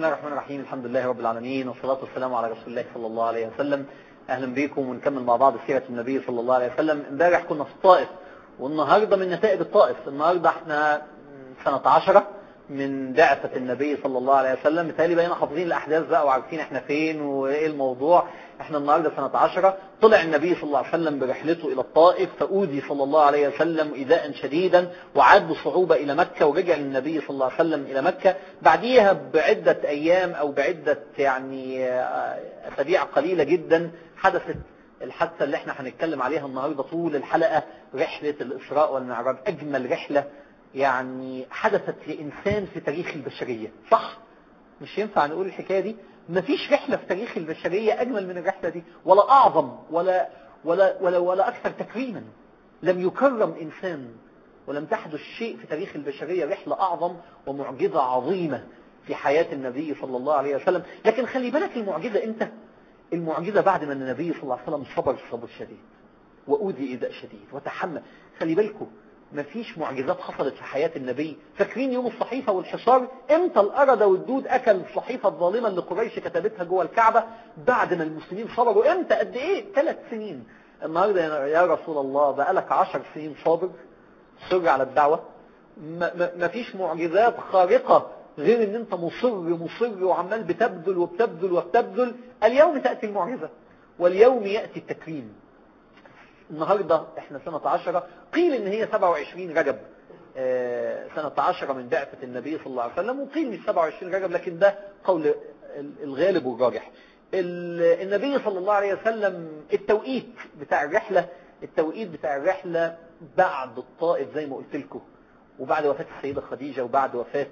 الله الرحمن الرحيم الحمد لله رب العالمين والصلاة والسلام على رسول الله صلى الله عليه وسلم أهلا بكم ونكمل مع بعض سيرة النبي صلى الله عليه وسلم امبارح كنا في الطائف والنهاردة من نتائج الطائف النهاردة احنا سنة عشرة من بعثة النبي صلى الله عليه وسلم بالتالي بقينا حافظين الأحداث بقى وعارفين احنا فين وإيه الموضوع احنا النهاردة سنة عشرة طلع النبي صلى الله عليه وسلم برحلته إلى الطائف فأودي صلى الله عليه وسلم إيذاء شديدا وعاد بصعوبة إلى مكة ورجع النبي صلى الله عليه وسلم إلى مكة بعديها بعدة أيام أو بعدة يعني أسابيع قليلة جدا حدثت الحادثة اللي احنا هنتكلم عليها النهاردة طول الحلقة رحلة الإسراء والمعراج أجمل رحلة يعني حدثت لإنسان في تاريخ البشرية صح؟ مش ينفع نقول الحكاية دي مفيش رحلة في تاريخ البشرية أجمل من الرحلة دي ولا أعظم ولا, ولا, ولا, ولا أكثر تكريما لم يكرم إنسان ولم تحدث شيء في تاريخ البشرية رحلة أعظم ومعجزة عظيمة في حياة النبي صلى الله عليه وسلم لكن خلي بالك المعجزة امتى المعجزة بعد ما النبي صلى الله عليه وسلم صبر صبر شديد وأوذي إيذاء شديد وتحمل خلي بالكم مفيش معجزات حصلت في حياة النبي فاكرين يوم الصحيفة والحصار امتى الأرض والدود أكل الصحيفة الظالمة اللي قريش كتبتها جوه الكعبة بعد ما المسلمين صبروا امتى قد ايه ثلاث سنين النهاردة يا رسول الله بقالك عشر سنين صابر صر على الدعوة مفيش معجزات خارقة غير ان انت مصر مصر وعمال بتبذل وبتبذل وبتبذل اليوم تأتي المعجزة واليوم يأتي التكريم النهاردة احنا سنة عشرة قيل ان هي 27 رجب سنة عشرة من بعثة النبي صلى الله عليه وسلم وقيل مش 27 رجب لكن ده قول الغالب والراجح النبي صلى الله عليه وسلم التوقيت بتاع الرحلة التوقيت بتاع الرحلة بعد الطائف زي ما قلت لكم وبعد وفاة السيدة خديجة وبعد وفاة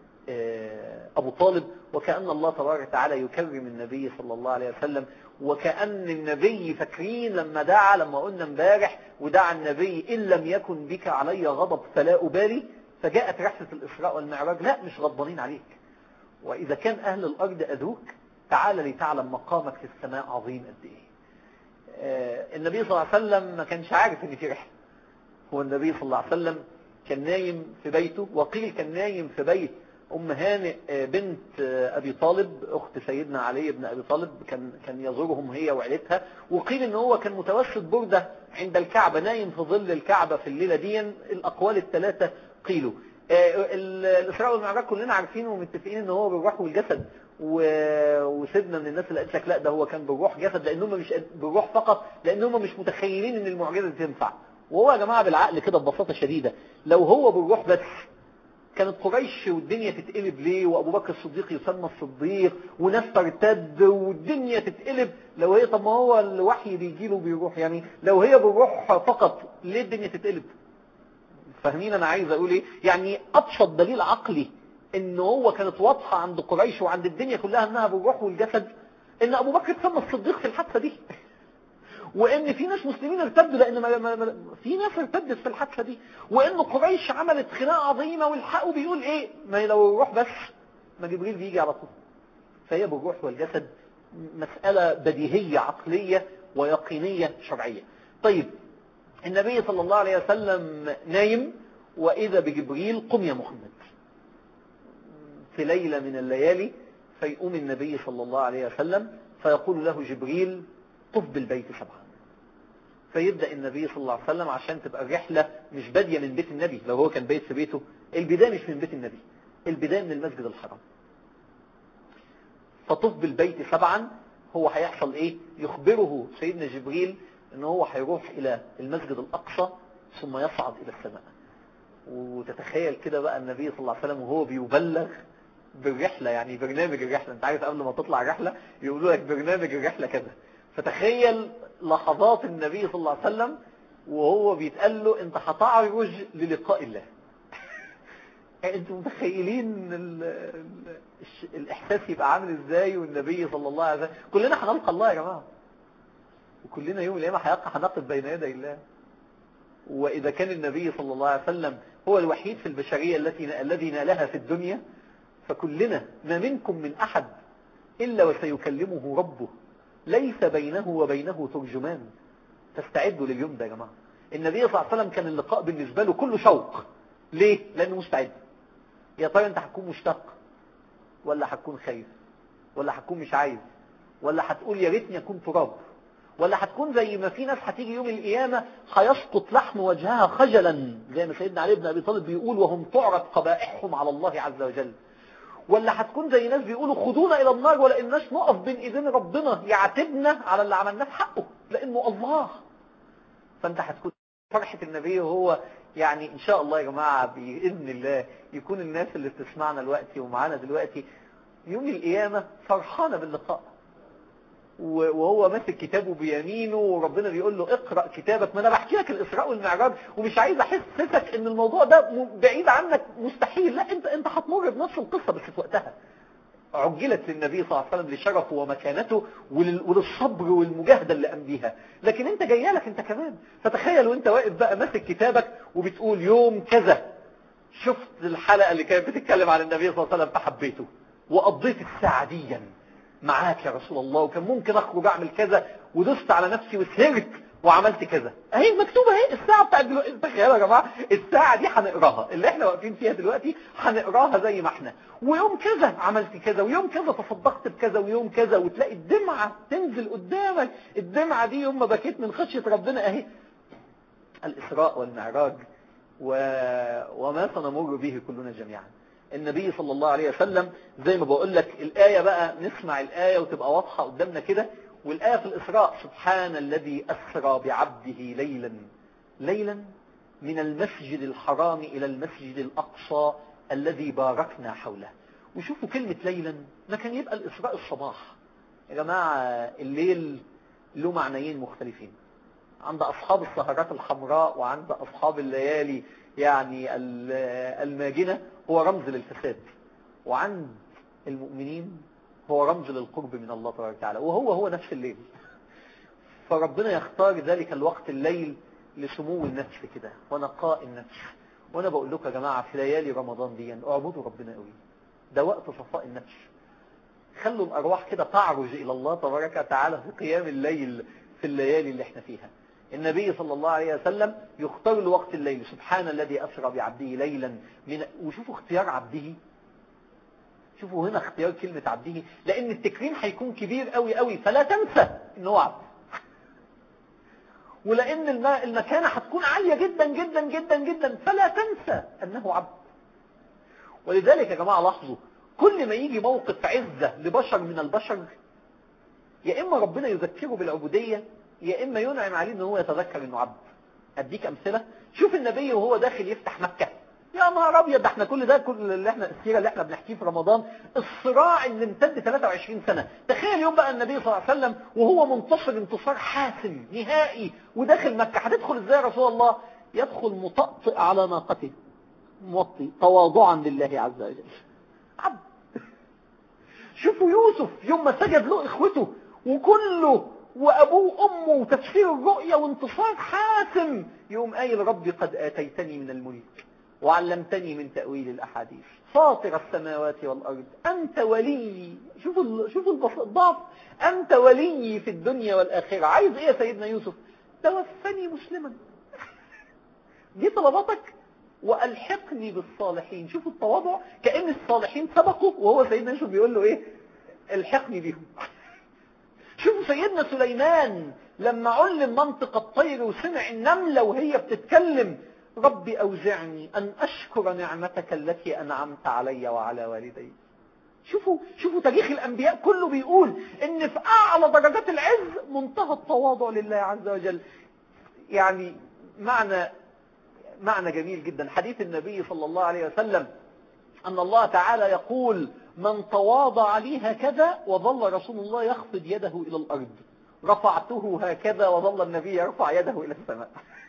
أبو طالب وكأن الله تبارك وتعالى يكرم النبي صلى الله عليه وسلم وكأن النبي فاكرين لما دعا لما قلنا امبارح ودعا النبي إن لم يكن بك علي غضب فلا أبالي فجاءت رحلة الإسراء والمعراج لا مش غضبانين عليك وإذا كان أهل الأرض أذوك تعال لتعلم مقامك في السماء عظيم قد إيه النبي صلى الله عليه وسلم ما كانش عارف ان في رحلة هو النبي صلى الله عليه وسلم كان نايم في بيته وقيل كان نايم في بيت أم هانئ بنت أبي طالب أخت سيدنا علي بن أبي طالب كان كان يزورهم هي وعيلتها وقيل إن هو كان متوسط بردة عند الكعبة نايم في ظل الكعبة في الليلة دي الأقوال الثلاثة قيلوا الإسراء والمعراج كلنا عارفين ومتفقين إن هو بالروح والجسد وسيدنا من الناس اللي قالت لك لا ده هو كان بالروح جسد لأنهم مش بالروح فقط لأنهم مش متخيلين إن المعجزة تنفع وهو يا جماعة بالعقل كده ببساطة شديدة لو هو بالروح بس كانت قريش والدنيا تتقلب ليه وابو بكر الصديق يسمى الصديق وناس ترتد والدنيا تتقلب لو هي طب ما هو الوحي بيجي له بيروح يعني لو هي بالروح فقط ليه الدنيا تتقلب فاهمين انا عايز اقول ايه يعني ابسط دليل عقلي ان هو كانت واضحه عند قريش وعند الدنيا كلها انها بالروح والجسد ان ابو بكر اتسمى الصديق في الحادثه دي وان في ناس مسلمين ارتدوا لان ما ما ما في ناس ارتدت في الحادثه دي وان قريش عملت خناقه عظيمه والحق بيقول ايه ما لو الروح بس ما جبريل بيجي على طول فهي بالروح والجسد مسألة بديهية عقلية ويقينية شرعية طيب النبي صلى الله عليه وسلم نايم وإذا بجبريل قم يا محمد في ليلة من الليالي فيقوم النبي صلى الله عليه وسلم فيقول له جبريل طف بالبيت سبعا فيبدأ النبي صلى الله عليه وسلم عشان تبقى الرحلة مش بادية من بيت النبي لو هو كان بيت في بيته البداية مش من بيت النبي البداية من المسجد الحرام فطف بالبيت سبعا هو هيحصل ايه يخبره سيدنا جبريل ان هو هيروح الى المسجد الاقصى ثم يصعد الى السماء وتتخيل كده بقى النبي صلى الله عليه وسلم وهو بيبلغ بالرحلة يعني برنامج الرحلة انت عارف قبل ما تطلع رحلة يقولوا لك برنامج الرحلة كذا فتخيل لحظات النبي صلى الله عليه وسلم وهو بيتقال له انت هتعرج للقاء الله انتوا متخيلين ال ال الاحساس يبقى عامل ازاي والنبي صلى الله عليه وسلم كلنا هنلقى الله يا جماعة وكلنا يوم القيامة هنقف بين يدي الله واذا كان النبي صلى الله عليه وسلم هو الوحيد في البشرية التي الذي نالها في الدنيا فكلنا ما منكم من احد الا وسيكلمه ربه ليس بينه وبينه ترجمان تستعدوا لليوم ده يا جماعة النبي صلى الله عليه وسلم كان اللقاء بالنسبة له كله شوق ليه؟ لأنه مستعد يا ترى انت هتكون مشتاق ولا هتكون خايف ولا هتكون مش عايز ولا هتقول يا ريتني اكون تراب ولا هتكون زي ما في ناس هتيجي يوم القيامة هيسقط لحم وجهها خجلا زي ما سيدنا علي بن أبي طالب بيقول وهم تعرض قبائحهم على الله عز وجل ولا هتكون زي ناس بيقولوا خدونا إلى النار ولا إناش نقف بين إيدين ربنا يعاتبنا على اللي عملناه في حقه لأنه الله فأنت هتكون فرحة النبي وهو يعني إن شاء الله يا جماعة بإذن الله يكون الناس اللي بتسمعنا دلوقتي ومعانا دلوقتي يوم القيامة فرحانة باللقاء وهو ماسك كتابه بيمينه وربنا بيقول له اقرأ كتابك ما انا بحكي لك الاسراء والمعراج ومش عايز احسسك ان الموضوع ده بعيد عنك مستحيل لا انت انت هتمر بنفس القصة بس في وقتها عجلت للنبي صلى الله عليه وسلم لشرفه ومكانته وللصبر والمجاهدة اللي قام بيها لكن انت جايه لك انت كمان فتخيل وانت واقف بقى ماسك كتابك وبتقول يوم كذا شفت الحلقة اللي كانت بتتكلم عن النبي صلى الله عليه وسلم فحبيته وقضيت الساعة ديا معاك يا رسول الله وكان ممكن اخرج اعمل كذا ودست على نفسي وسهرت وعملت كذا اهي مكتوبه اهي الساعه بتاعت دلوقتي تخيلوا يا جماعه الساعه دي هنقراها اللي احنا واقفين فيها دلوقتي هنقراها زي ما احنا ويوم كذا عملت كذا ويوم كذا تصدقت بكذا ويوم كذا وتلاقي الدمعه تنزل قدامك الدمعه دي يوم ما بكيت من خشيه ربنا اهي الاسراء والمعراج و... وما سنمر به كلنا جميعا النبي صلى الله عليه وسلم زي ما بقول لك الآية بقى نسمع الآية وتبقى واضحة قدامنا كده والآية في الإسراء سبحان الذي أسرى بعبده ليلا ليلا من المسجد الحرام إلى المسجد الأقصى الذي باركنا حوله وشوفوا كلمة ليلا ما كان يبقى الإسراء الصباح يا جماعة الليل له معنيين مختلفين عند أصحاب السهرات الحمراء وعند أصحاب الليالي يعني الماجنة هو رمز للفساد وعند المؤمنين هو رمز للقرب من الله تبارك وتعالى وهو هو نفس الليل فربنا يختار ذلك الوقت الليل لسمو النفس كده ونقاء النفس وانا بقول لكم يا جماعة في ليالي رمضان دي اعبدوا ربنا قوي ده وقت صفاء النفس خلوا الارواح كده تعرج الى الله تبارك وتعالى في قيام الليل في الليالي اللي احنا فيها النبي صلى الله عليه وسلم يختار له وقت الليل سبحان الذي أسرى بعبده ليلا من وشوفوا اختيار عبده شوفوا هنا اختيار كلمة عبده لأن التكريم هيكون كبير قوي قوي فلا تنسى إن هو عبد ولأن المكانة هتكون عالية جدا جدا جدا جدا فلا تنسى أنه عبد ولذلك يا جماعة لاحظوا كل ما يجي موقف عزة لبشر من البشر يا إما ربنا يذكره بالعبودية يا إما ينعم عليه ان هو يتذكر انه عبد اديك امثلة شوف النبي وهو داخل يفتح مكة يا نهار ابيض ده احنا كل ده كل اللي احنا السيره اللي احنا بنحكيه في رمضان الصراع اللي امتد 23 سنه تخيل يوم بقى النبي صلى الله عليه وسلم وهو منتصر انتصار حاسم نهائي وداخل مكه هتدخل ازاي يا رسول الله يدخل مطأطئ على ناقته موطي تواضعا لله عز وجل عبد شوفوا يوسف يوم ما سجد له اخوته وكله وأبوه وأمه وتفسير الرؤيا وانتصار حاسم يوم قايل ربي قد آتيتني من الملك وعلمتني من تأويل الأحاديث فاطر السماوات والأرض أنت ولي شوفوا شوفوا الضعف أنت ولي في الدنيا والآخرة عايز إيه يا سيدنا يوسف توفني مسلما دي طلباتك وألحقني بالصالحين شوفوا التواضع كأن الصالحين سبقوا وهو سيدنا يوسف بيقول له إيه الحقني بيهم شوفوا سيدنا سليمان لما علم منطق الطير وسمع النملة وهي بتتكلم ربي أوزعني أن أشكر نعمتك التي أنعمت علي وعلى والدي شوفوا شوفوا تاريخ الأنبياء كله بيقول إن في أعلى درجات العز منتهى التواضع لله عز وجل يعني معنى معنى جميل جدا حديث النبي صلى الله عليه وسلم أن الله تعالى يقول من تواضع لي هكذا وظل رسول الله يخفض يده إلى الأرض رفعته هكذا وظل النبي يرفع يده إلى السماء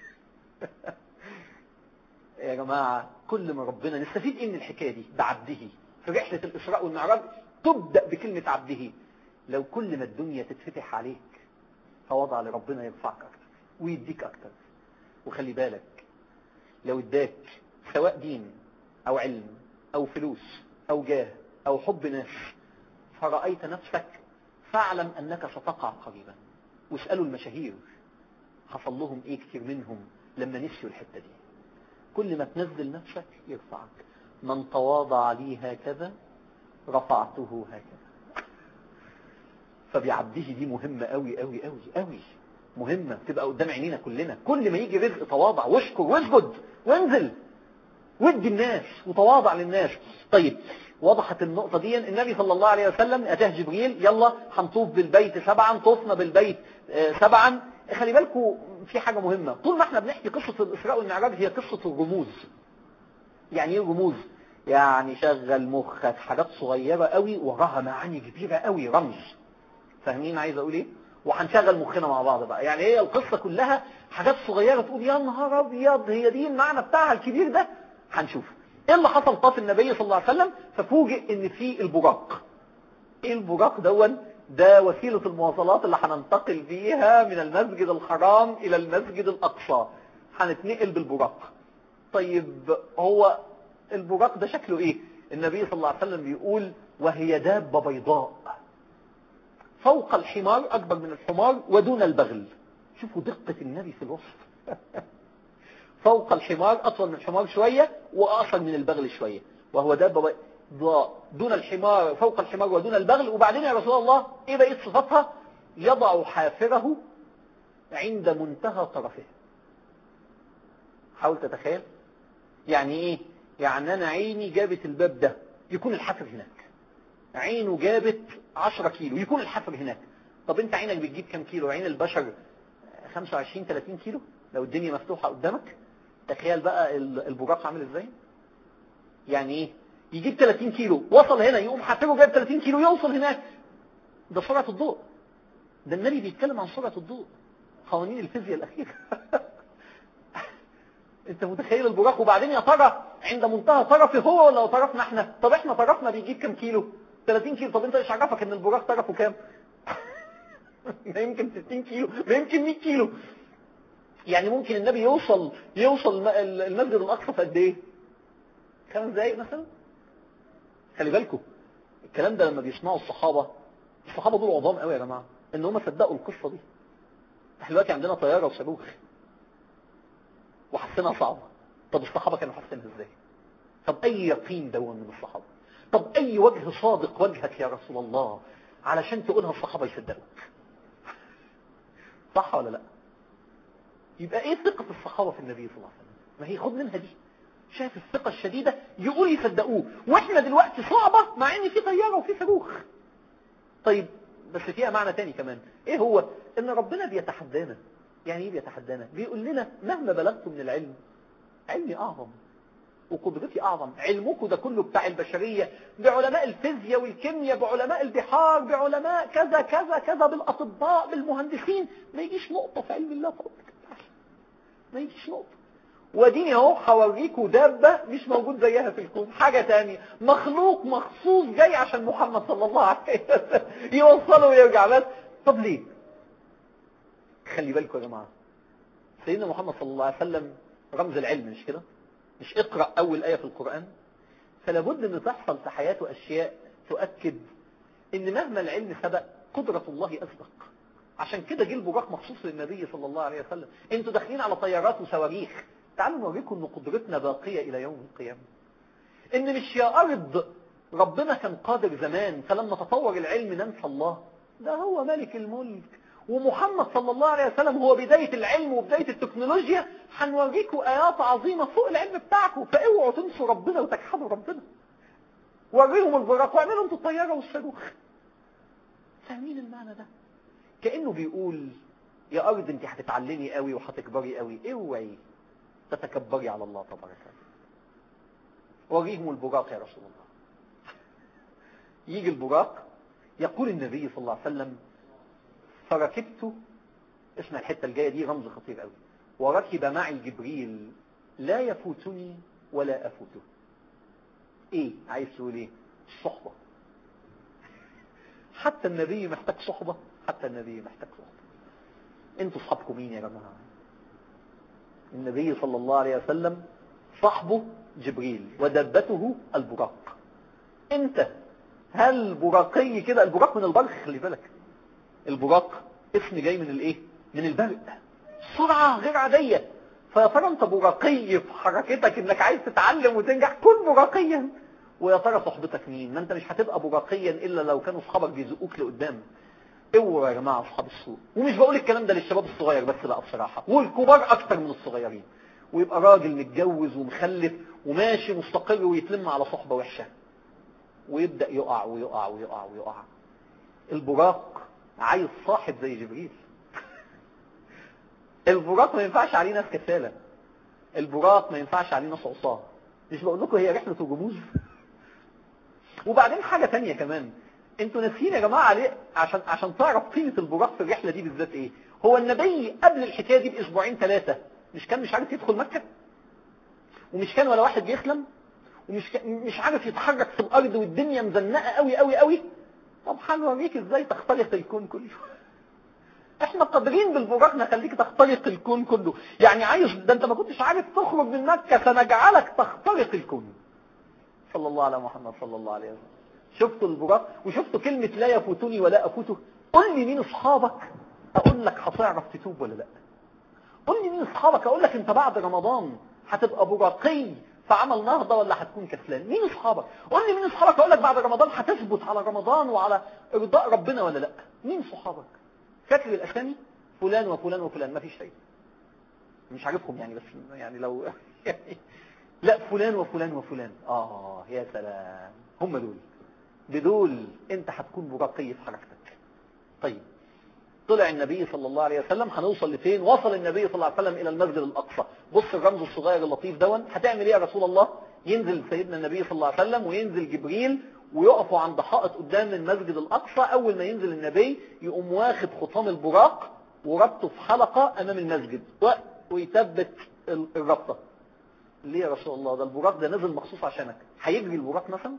يا جماعة كل ما ربنا نستفيد ايه من الحكاية دي بعبده في رحلة الإسراء والمعراج تبدأ بكلمة عبده لو كل ما الدنيا تتفتح عليك فوضع لربنا يرفعك أكتر ويديك أكتر وخلي بالك لو اداك سواء دين أو علم أو فلوس أو جاه أو حب ناس فرأيت نفسك فاعلم أنك ستقع قريبا واسألوا المشاهير حصل لهم ايه كتير منهم لما نسيوا الحتة دي كل ما تنزل نفسك يرفعك من تواضع لي هكذا رفعته هكذا فبيعبده دي مهمة قوي قوي قوي قوي مهمة تبقى قدام عينينا كلنا كل ما يجي رزق تواضع واشكر واسجد وانزل ودي الناس وتواضع للناس طيب وضحت النقطة دي النبي صلى الله عليه وسلم أتاه جبريل يلا هنطوف بالبيت سبعا طوفنا بالبيت سبعا خلي بالكم في حاجة مهمة طول ما احنا بنحكي قصة الإسراء والمعراج هي قصة الرموز يعني ايه الرموز يعني شغل مخك حاجات صغيرة قوي وراها معاني كبيرة قوي رمز فاهمين عايز اقول ايه وهنشغل مخنا مع بعض بقى يعني هي القصة كلها حاجات صغيرة تقول يا نهار ابيض هي دي المعنى بتاعها الكبير ده هنشوف ايه اللي حصل طاف النبي صلى الله عليه وسلم ففوجئ ان في البراق ايه البراق دون ده وسيلة المواصلات اللي هننتقل بيها من المسجد الحرام الى المسجد الاقصى هنتنقل بالبراق طيب هو البراق ده شكله ايه النبي صلى الله عليه وسلم بيقول وهي دابة بيضاء فوق الحمار اكبر من الحمار ودون البغل شوفوا دقة النبي في الوصف فوق الحمار أطول من الحمار شوية وأقصر من البغل شوية وهو دابة ضاء دون الحمار فوق الحمار ودون البغل وبعدين يا رسول الله إيه بقيت صفاتها يضع حافره عند منتهى طرفه حاول تتخيل يعني إيه يعني أنا عيني جابت الباب ده يكون الحافر هناك عينه جابت 10 كيلو يكون الحافر هناك طب انت عينك بتجيب كم كيلو عين البشر 25 30 كيلو لو الدنيا مفتوحة قدامك تخيل بقى البراق عامل ازاي يعني ايه يجيب 30 كيلو وصل هنا يقوم حافره جايب 30 كيلو يوصل هناك ده سرعة الضوء ده النبي بيتكلم عن سرعة الضوء قوانين الفيزياء الأخيرة انت متخيل البراق وبعدين يا ترى عند منتهى طرفه هو ولا طرفنا احنا طب احنا طرفنا بيجيب كم كيلو 30 كيلو طب انت ايش عرفك ان البراق طرفه كام ما يمكن 60 كيلو ما يمكن 100 كيلو يعني ممكن النبي يوصل يوصل المسجد الأقصى في قد ايه خمس دقايق مثلا خلي بالكم الكلام ده لما بيسمعوا الصحابة الصحابة دول عظام قوي يا جماعة ان هم صدقوا القصة دي احنا دلوقتي عندنا طيارة وصاروخ وحسنها صعبة طب الصحابة كانوا حاسينها ازاي طب اي يقين دون من الصحابة طب اي وجه صادق وجهك يا رسول الله علشان تقولها الصحابة يصدقوك صح ولا لا يبقى ايه ثقة الصحابة في النبي صلى الله عليه وسلم ما هي خد منها دي شايف الثقة الشديدة يقول يصدقوه واحنا دلوقتي صعبة مع ان في طيارة وفي صاروخ طيب بس فيها معنى تاني كمان ايه هو ان ربنا بيتحدانا يعني ايه بيتحدانا بيقول لنا مهما بلغتم من العلم علمي اعظم وقدرتي اعظم علمكم ده كله بتاع البشرية بعلماء الفيزياء والكيمياء بعلماء البحار بعلماء كذا كذا كذا بالاطباء بالمهندسين ما يجيش نقطة في علم الله فوقك ما يجيش نقطة وديني اهو هوريكوا دابة مش موجود زيها في الكون حاجة تانية مخلوق مخصوص جاي عشان محمد صلى الله عليه وسلم يوصله ويرجع بس طب ليه خلي بالكم يا جماعة سيدنا محمد صلى الله عليه وسلم رمز العلم مش كده مش اقرأ اول آية في القرآن فلابد ان تحصل في حياته اشياء تؤكد ان مهما العلم سبق قدرة الله اسبق عشان كده جه البراق مخصوص للنبي صلى الله عليه وسلم انتوا داخلين على طيارات وصواريخ تعالوا نوريكم ان قدرتنا باقية الى يوم القيامة ان مش يا ارض ربنا كان قادر زمان فلما تطور العلم ننسى الله ده هو ملك الملك ومحمد صلى الله عليه وسلم هو بداية العلم وبداية التكنولوجيا هنوريكم آيات عظيمة فوق العلم بتاعكم فاوعوا تنسوا ربنا وتجحدوا ربنا وريهم البراق واعملوا انتوا الطيارة والصاروخ فاهمين المعنى ده كأنه بيقول يا أرض انت هتتعلمي قوي وهتكبري قوي اوعي تتكبري على الله تبارك وتعالى وريهم البراق يا رسول الله يجي البراق يقول النبي صلى الله عليه وسلم فركبت اسمع الحتة الجاية دي رمز خطير قوي وركب معي جبريل لا يفوتني ولا أفوته ايه عايز تقول ايه الصحبة حتى النبي محتاج صحبة حتى النبي محتاج صحبة انتوا صحابكم مين يا جماعة النبي صلى الله عليه وسلم صاحبه جبريل ودبته البراق انت هل براقي كده البراق من البرق خلي بالك البراق اسم جاي من الايه من البرق سرعة غير عادية فيا ترى انت براقي في حركتك انك عايز تتعلم وتنجح كن براقيا ويا ترى صحبتك مين ما انت مش هتبقى براقيا الا لو كانوا اصحابك بيزقوك لقدام اوعوا يا جماعه اصحاب السوء ومش بقول الكلام ده للشباب الصغير بس لا بصراحه والكبار اكتر من الصغيرين ويبقى راجل متجوز ومخلف وماشي مستقر ويتلم على صحبه وحشه ويبدا يقع ويقع ويقع ويقع البراق عايز صاحب زي جبريل البراق ما ينفعش عليه ناس كسالة البراق ما ينفعش عليه ناس عصاه مش بقول لكم هي رحلة الجموز وبعدين حاجة تانية كمان انتوا ناسيين يا جماعة عليه عشان عشان تعرف قيمة البراق في الرحلة دي بالذات ايه هو النبي قبل الحكاية دي باسبوعين ثلاثة مش كان مش عارف يدخل مكة ومش كان ولا واحد بيسلم ومش ك... مش عارف يتحرك في الارض والدنيا مزنقة قوي قوي قوي طب هنوريك ازاي تخترق الكون كله احنا قادرين بالبراق نخليك تخترق الكون كله يعني عايز ده انت ما كنتش عارف تخرج من مكة سنجعلك تخترق الكون صلى الله على محمد صلى الله عليه وسلم شفتوا البراق وشفتوا كلمة لا يفوتني ولا افوته قول لي مين اصحابك اقول لك هتعرف تتوب ولا لا قول لي مين اصحابك اقول لك انت بعد رمضان هتبقى براقي في عمل نهضة ولا هتكون كسلان مين اصحابك قول لي مين اصحابك اقول لك بعد رمضان هتثبت على رمضان وعلى ارضاء ربنا ولا لا مين صحابك فاكر الاسامي فلان وفلان وفلان ما فيش شيء مش عارفهم يعني بس يعني لو يعني لا فلان وفلان وفلان اه يا سلام هم دول بدول انت هتكون براقي في حركتك طيب طلع النبي صلى الله عليه وسلم هنوصل لفين وصل النبي صلى الله عليه وسلم الى المسجد الاقصى بص الرمز الصغير اللطيف دون هتعمل ايه يا رسول الله ينزل سيدنا النبي صلى الله عليه وسلم وينزل جبريل ويقفوا عند حائط قدام المسجد الاقصى اول ما ينزل النبي يقوم واخد خطام البراق وربطه في حلقة امام المسجد ويثبت الربطة ليه يا رسول الله ده البراق ده نزل مخصوص عشانك هيجري البراق مثلا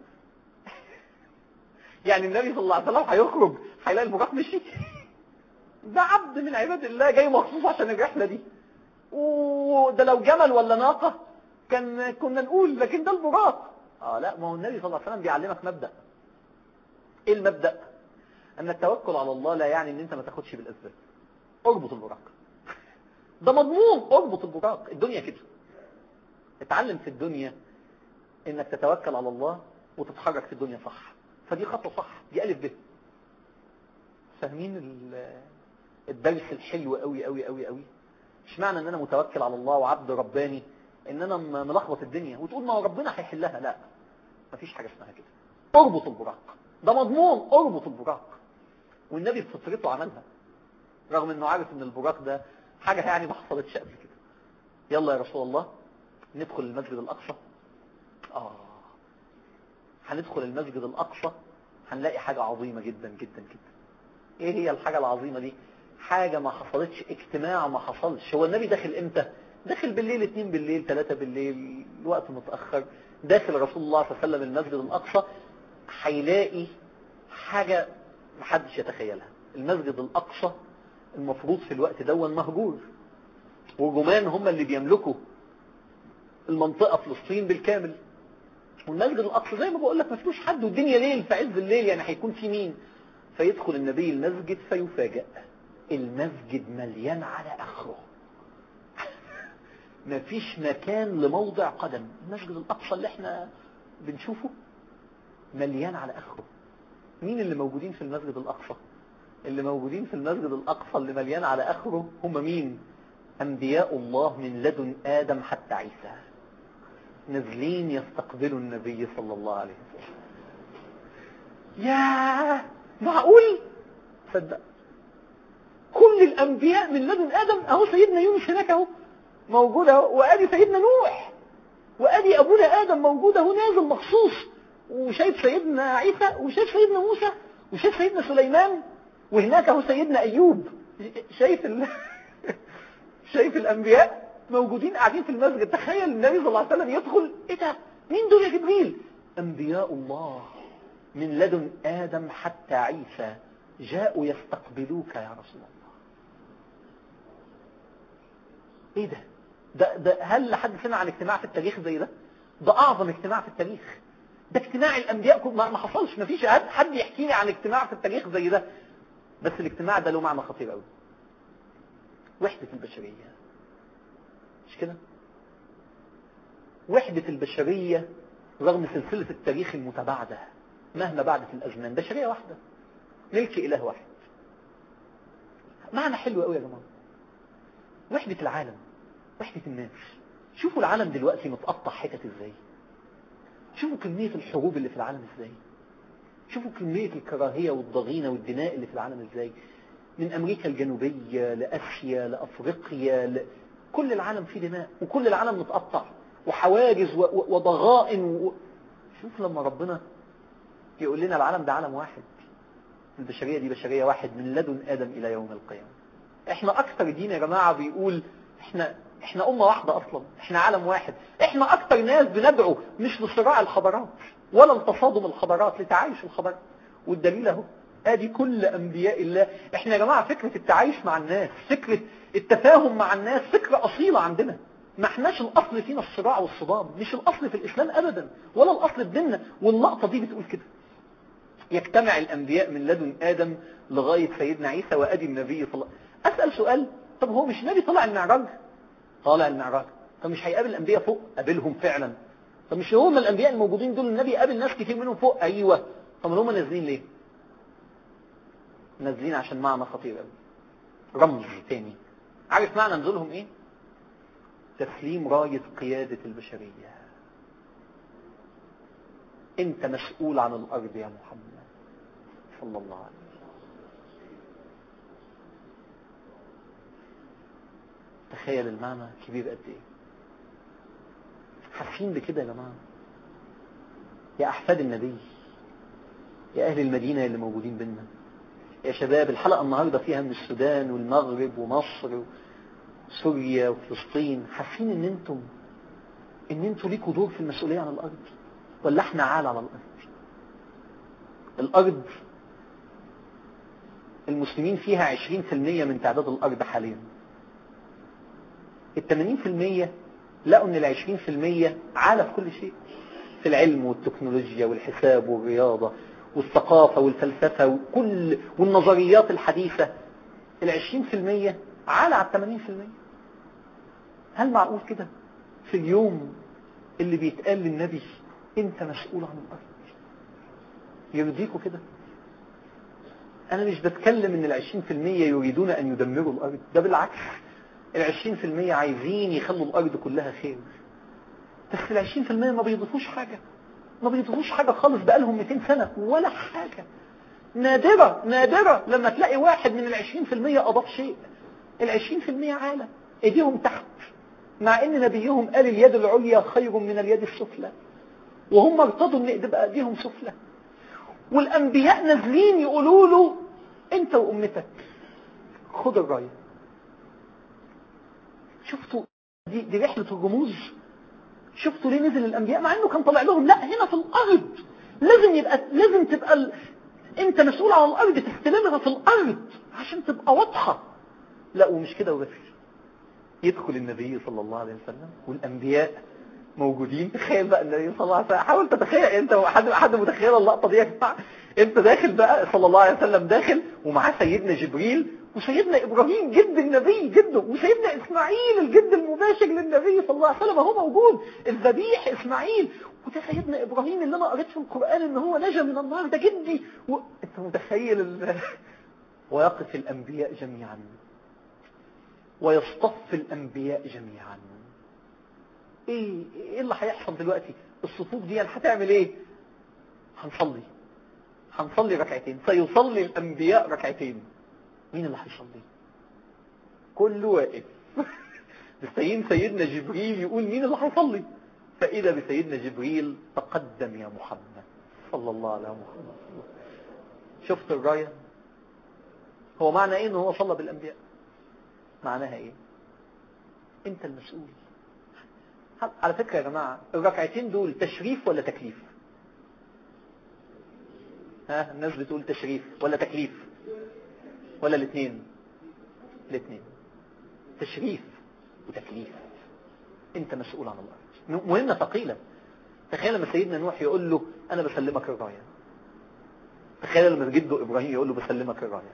يعني النبي صلى الله عليه وسلم هيخرج هيلاقي البراق مشي ده عبد من عباد الله جاي مخصوص عشان الرحلة دي وده لو جمل ولا ناقة كان كنا نقول لكن ده البراق اه لا ما هو النبي صلى الله عليه وسلم بيعلمك مبدأ ايه المبدأ ان التوكل على الله لا يعني ان انت ما تاخدش بالاسباب اربط البراق ده مضمون اربط البراق الدنيا كده اتعلم في الدنيا انك تتوكل على الله وتتحرك في الدنيا صح فدي خطوة صح دي ألف ب فاهمين الدرس الحلو قوي قوي قوي قوي مش معنى ان انا متوكل على الله وعبد رباني ان انا ملخبط الدنيا وتقول ما هو ربنا هيحلها لا مفيش حاجة اسمها كده اربط البراق ده مضمون اربط البراق والنبي بفطرته عملها رغم انه عارف ان البراق ده حاجة يعني ما حصلتش قبل كده يلا يا رسول الله ندخل المسجد الاقصى اه هندخل المسجد الاقصى هنلاقي حاجة عظيمة جدا جدا جدا ايه هي الحاجة العظيمة دي حاجة ما حصلتش اجتماع ما حصلش هو النبي داخل امتى داخل بالليل اتنين بالليل ثلاثة بالليل الوقت متأخر داخل رسول الله صلى الله عليه وسلم المسجد الأقصى هيلاقي حاجة محدش يتخيلها المسجد الأقصى المفروض في الوقت دون مهجور وجمان هم اللي بيملكوا المنطقة فلسطين بالكامل والمسجد الأقصى زي ما بقول لك ما فيهوش حد والدنيا ليل في عز الليل يعني هيكون في مين فيدخل النبي المسجد فيفاجأ المسجد مليان على اخره مفيش مكان لموضع قدم المسجد الاقصى اللي احنا بنشوفه مليان على اخره مين اللي موجودين في المسجد الاقصى اللي موجودين في المسجد الاقصى اللي مليان على اخره هم مين انبياء الله من لدن ادم حتى عيسى نازلين يستقبلوا النبي صلى الله عليه وسلم يا معقول صدق كل الانبياء من لدن ادم اهو سيدنا يونس هناك اهو موجود اهو وادي سيدنا نوح وادي ابونا ادم موجود اهو نازل مخصوص وشايف سيدنا عيسى وشايف سيدنا موسى وشايف سيدنا سليمان وهناك اهو سيدنا ايوب شايف ال... شايف الانبياء موجودين قاعدين في المسجد تخيل النبي صلى الله عليه وسلم يدخل ايه ده مين دول يا جبريل انبياء الله من لدن ادم حتى عيسى جاءوا يستقبلوك يا رسول الله ايه ده ده, ده هل حد سمع عن اجتماع في التاريخ زي ده ده اعظم اجتماع في التاريخ ده اجتماع الانبياء ما ما حصلش ما فيش حد يحكي لي عن اجتماع في التاريخ زي ده بس الاجتماع ده له معنى خطير قوي وحدة البشرية مش كده وحدة البشرية رغم سلسلة التاريخ المتباعدة مهما بعدت الأزمان بشرية واحدة ملك إله واحد معنى حلو قوي يا جماعة وحدة العالم وحدة الناس شوفوا العالم دلوقتي متقطع حتت ازاي شوفوا كمية الحروب اللي في العالم ازاي شوفوا كمية الكراهية والضغينة والدماء اللي في العالم ازاي من امريكا الجنوبية لاسيا لافريقيا ل... كل العالم فيه دماء وكل العالم متقطع وحواجز و... و... وضغائن و... شوف لما ربنا يقول لنا العالم ده عالم واحد البشرية دي بشرية واحد من لدن آدم إلى يوم القيامة احنا أكتر دين يا جماعة بيقول احنا احنا أمة واحدة أصلا احنا عالم واحد احنا أكتر ناس بندعو مش لصراع الحضارات ولا لتصادم الحضارات لتعايش الحضارات والدليل اهو ادي كل انبياء الله احنا يا جماعة فكرة التعايش مع الناس فكرة التفاهم مع الناس فكرة اصيلة عندنا ما احناش الاصل فينا الصراع والصدام مش الاصل في الاسلام ابدا ولا الاصل في ديننا واللقطة دي بتقول كده يجتمع الانبياء من لدن ادم لغاية سيدنا عيسى وادي النبي صلى الله اسأل سؤال طب هو مش نبي طلع المعراج طالع المعراج طب مش هيقابل الانبياء فوق قابلهم فعلا طب مش هم الانبياء الموجودين دول النبي قابل ناس كتير منهم فوق ايوه طب هم نازلين ليه نازلين عشان معنى خطير قوي رمز تاني عارف معنى نزولهم ايه تسليم راية قيادة البشرية انت مسؤول عن الارض يا محمد صلى الله عليه وسلم تخيل المعنى كبير قد ايه حاسين بكده يا جماعة يا احفاد النبي يا اهل المدينة اللي موجودين بينا يا شباب الحلقة النهاردة فيها من السودان والمغرب ومصر وسوريا وفلسطين حاسين ان انتم ان انتم ليكوا دور في المسؤولية عن الارض ولا احنا عال على الارض الارض المسلمين فيها 20% من تعداد الارض حاليا ال 80% لقوا ان ال 20% عالة في كل شيء في العلم والتكنولوجيا والحساب والرياضة والثقافة والفلسفة وكل والنظريات الحديثة ال 20% عالة على 80% هل معقول كده في اليوم اللي بيتقال للنبي انت مسؤول عن الارض يرضيكوا كده انا مش بتكلم ان العشرين في المية يريدون ان يدمروا الارض ده بالعكس العشرين في المية عايزين يخلوا الارض كلها خير بس العشرين في المية ما بيضيفوش حاجة ما بيضيفوش حاجة خالص بقالهم 200 سنة ولا حاجة نادرة نادرة لما تلاقي واحد من العشرين في المية اضاف شيء العشرين في المية عالة ايديهم تحت مع ان نبيهم قال اليد العليا خير من اليد السفلى وهم ارتضوا ان تبقى ايديهم سفلى والانبياء نازلين يقولوا له انت وامتك خد الرايه شفتوا دي, دي رحله الرموز شفتوا ليه نزل الانبياء مع انه كان طالع لهم لا هنا في الارض لازم يبقى لازم تبقى ال... انت مسؤول عن الارض تستلمها في الارض عشان تبقى واضحه لا ومش كده وبس يدخل النبي صلى الله عليه وسلم والانبياء موجودين تخيل بقى النبي صلى الله عليه وسلم حاول تتخيل انت حد حد متخيل اللقطه دي يا جماعه انت داخل بقى صلى الله عليه وسلم داخل ومعاه سيدنا جبريل وسيدنا ابراهيم جد النبي جده وسيدنا اسماعيل الجد المباشر للنبي صلى الله عليه وسلم هو موجود الذبيح اسماعيل وده سيدنا ابراهيم اللي انا قريت في القران ان هو نجا من النار ده جدي و... انت متخيل ال... ويقف الانبياء جميعا ويصطف الانبياء جميعا ايه ايه اللي هيحصل دلوقتي الصفوف دي هتعمل ايه هنصلي هنصلي ركعتين سيصلي الانبياء ركعتين مين اللي هيصلي كله واقف مستنيين سيدنا جبريل يقول مين اللي هيصلي فاذا بسيدنا جبريل تقدم يا محمد صلى الله على محمد شفت الرايه هو معنى ايه ان هو صلى بالانبياء معناها ايه انت المسؤول على فكرة يا جماعة الركعتين دول تشريف ولا تكليف ها الناس بتقول تشريف ولا تكليف ولا الاثنين الاثنين تشريف وتكليف انت مسؤول عن الارض مهمة ثقيلة تخيل لما سيدنا نوح يقول له انا بسلمك الراية تخيل لما جده ابراهيم يقول له بسلمك الراية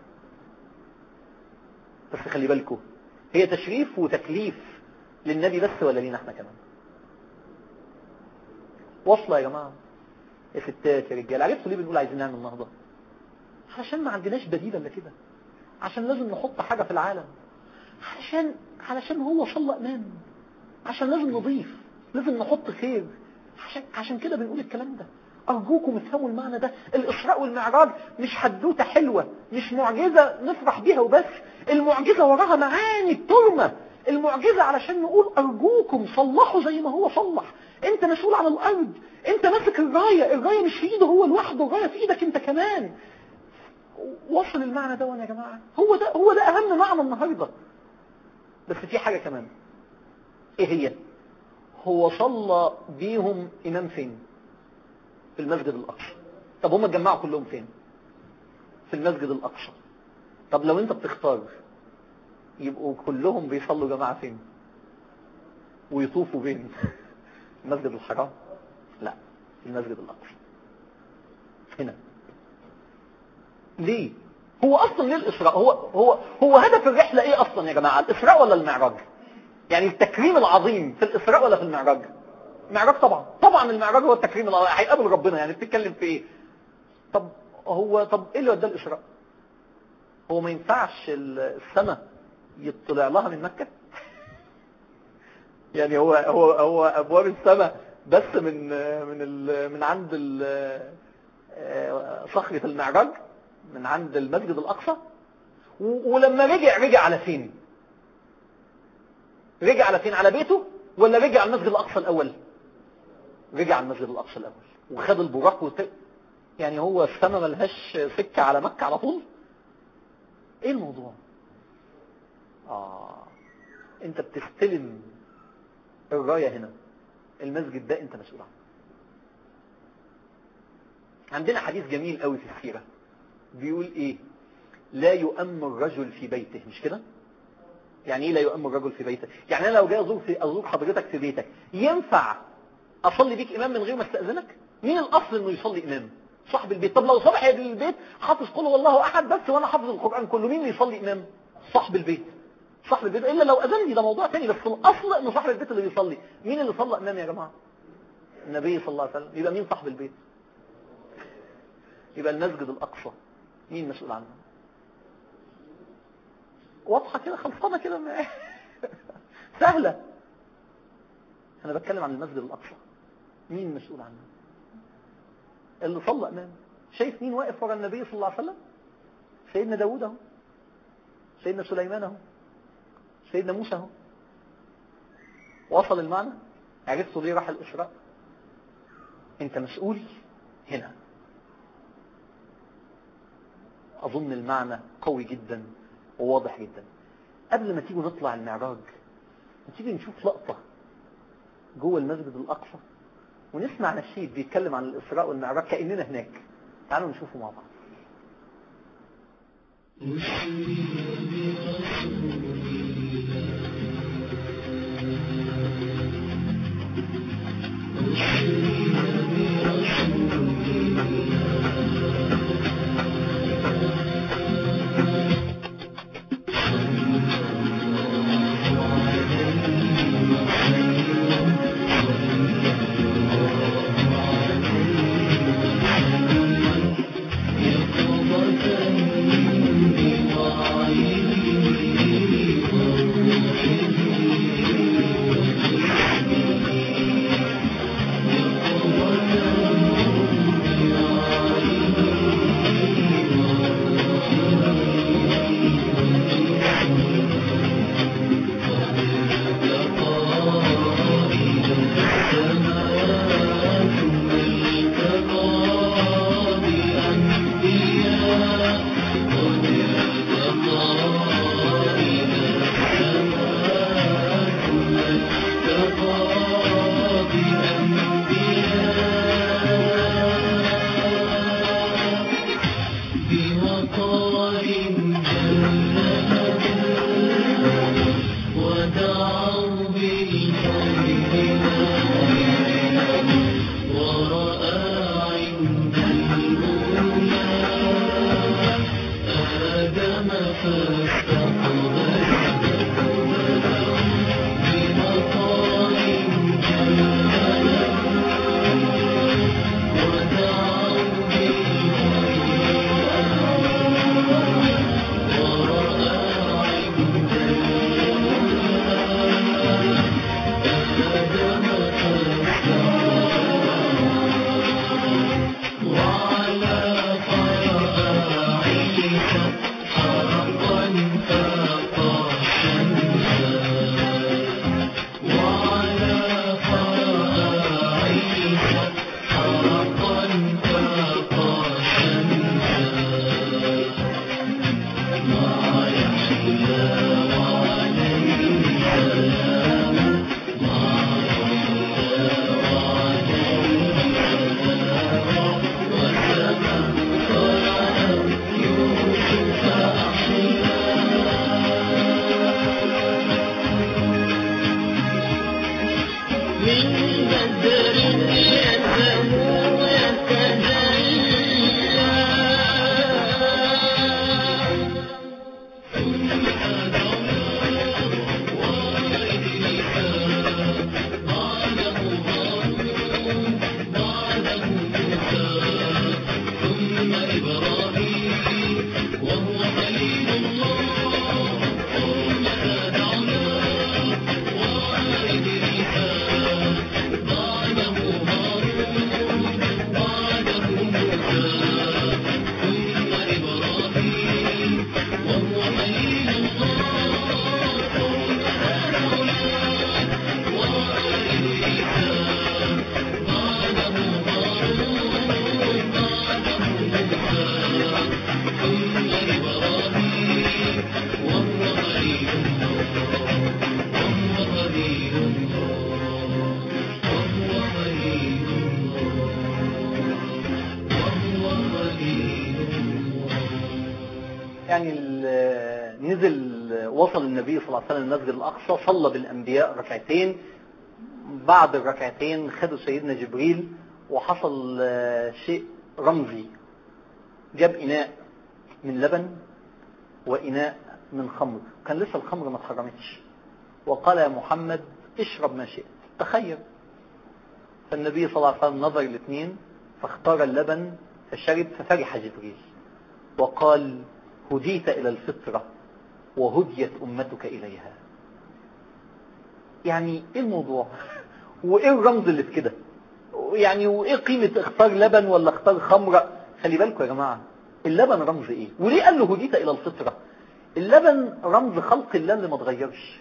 بس خلي بالكم هي تشريف وتكليف للنبي بس ولا لينا احنا كمان واصله يا جماعه يا ستات يا رجاله عرفتوا ليه بنقول عايزين نعمل نهضه علشان ما عندناش بديل الا كده عشان لازم نحط حاجه في العالم علشان علشان هو صلى امام عشان لازم نضيف لازم نحط خير عشان عشان كده بنقول الكلام ده أرجوكم افهموا المعنى ده الإسراء والمعراج مش حدوتة حلوة مش معجزة نفرح بيها وبس المعجزة وراها معاني بترمى المعجزة علشان نقول أرجوكم صلحوا زي ما هو صلح انت مسؤول عن الأرض انت ماسك الراية الراية مش في ايده هو لوحده الراية في ايدك انت كمان وصل المعنى ده وانا يا جماعة هو ده هو ده أهم معنى النهاردة بس في حاجة كمان ايه هي هو صلى بيهم إمام فين في المسجد الأقصى طب هم اتجمعوا كلهم فين في المسجد الأقصى طب لو انت بتختار يبقوا كلهم بيصلوا جماعة فين ويطوفوا بين المسجد الحرام لا في المسجد الأقصى هنا ليه هو أصلا ليه الإسراء هو, هو, هو هدف الرحلة إيه أصلا يا جماعة الإسراء ولا المعراج يعني التكريم العظيم في الإسراء ولا في المعراج معراج طبعا طبعا المعراج هو التكريم العظيم هيقابل ربنا يعني بتتكلم في ايه طب هو طب ايه اللي وداه الإسراء هو ما ينفعش السماء يطلع لها من مكة يعني هو هو هو ابواب السماء بس من من ال من عند صخرة المعراج من عند المسجد الأقصى ولما رجع رجع على فين رجع على فين على بيته ولا رجع على المسجد الأقصى الأول رجع على المسجد الأقصى الأول وخد البراق وت... يعني هو السماء ملهاش سكة على مكة على طول ايه الموضوع آه انت بتستلم الراية هنا المسجد ده انت مسؤول عنه عندنا حديث جميل قوي في السيرة بيقول ايه لا يؤم الرجل في بيته مش كده يعني ايه لا يؤم الرجل في بيته يعني انا لو جاي ازور في ازور حضرتك في بيتك ينفع اصلي بيك امام من غير ما استاذنك مين الاصل انه يصلي امام صاحب البيت طب لو صاحب البيت حافظ قل والله احد بس وانا حافظ القران كله مين اللي يصلي امام صاحب البيت صاحب البيت الا لو اذن لي ده موضوع ثاني بس الاصل ان صاحب البيت اللي بيصلي مين اللي صلى امام يا جماعه النبي صلى الله عليه وسلم يبقى مين صاحب البيت يبقى المسجد الاقصى مين مسؤول عنه واضحه كده خلصانه كده سهله انا بتكلم عن المسجد الاقصى مين مسؤول عنه اللي صلى امام شايف مين واقف ورا النبي صلى الله عليه وسلم سيدنا داوود اهو سيدنا سليمان اهو سيدنا موسى اهو وصل المعنى عرفتوا ليه راح الاسراء انت مسؤول هنا اظن المعنى قوي جدا وواضح جدا قبل ما تيجوا نطلع المعراج تيجي نشوف لقطة جوه المسجد الأقصى ونسمع نشيد بيتكلم عن الإسراء والمعراج كأننا هناك تعالوا نشوفه مع بعض فاستقبل بمطار من بدر يسمو يتجلى يعني ال- نزل وصل النبي صلى الله عليه وسلم المسجد الأقصى صلى بالأنبياء ركعتين بعد الركعتين خدوا سيدنا جبريل وحصل آه، شيء رمزي جاب إناء من لبن وإناء من خمر كان لسه الخمر ما اتحرمتش وقال يا محمد اشرب ما شئت تخيل فالنبي صلى الله عليه وسلم نظر الاثنين فاختار اللبن فشرب ففرح جبريل وقال هديت إلى الفطرة وهديت أمتك إليها يعني إيه الموضوع وإيه الرمز اللي في كده يعني وإيه قيمة اختار لبن ولا اختار خمرة خلي بالكم يا جماعة اللبن رمز إيه وليه قال له هديت إلى الفطرة اللبن رمز خلق الله اللي ما اتغيرش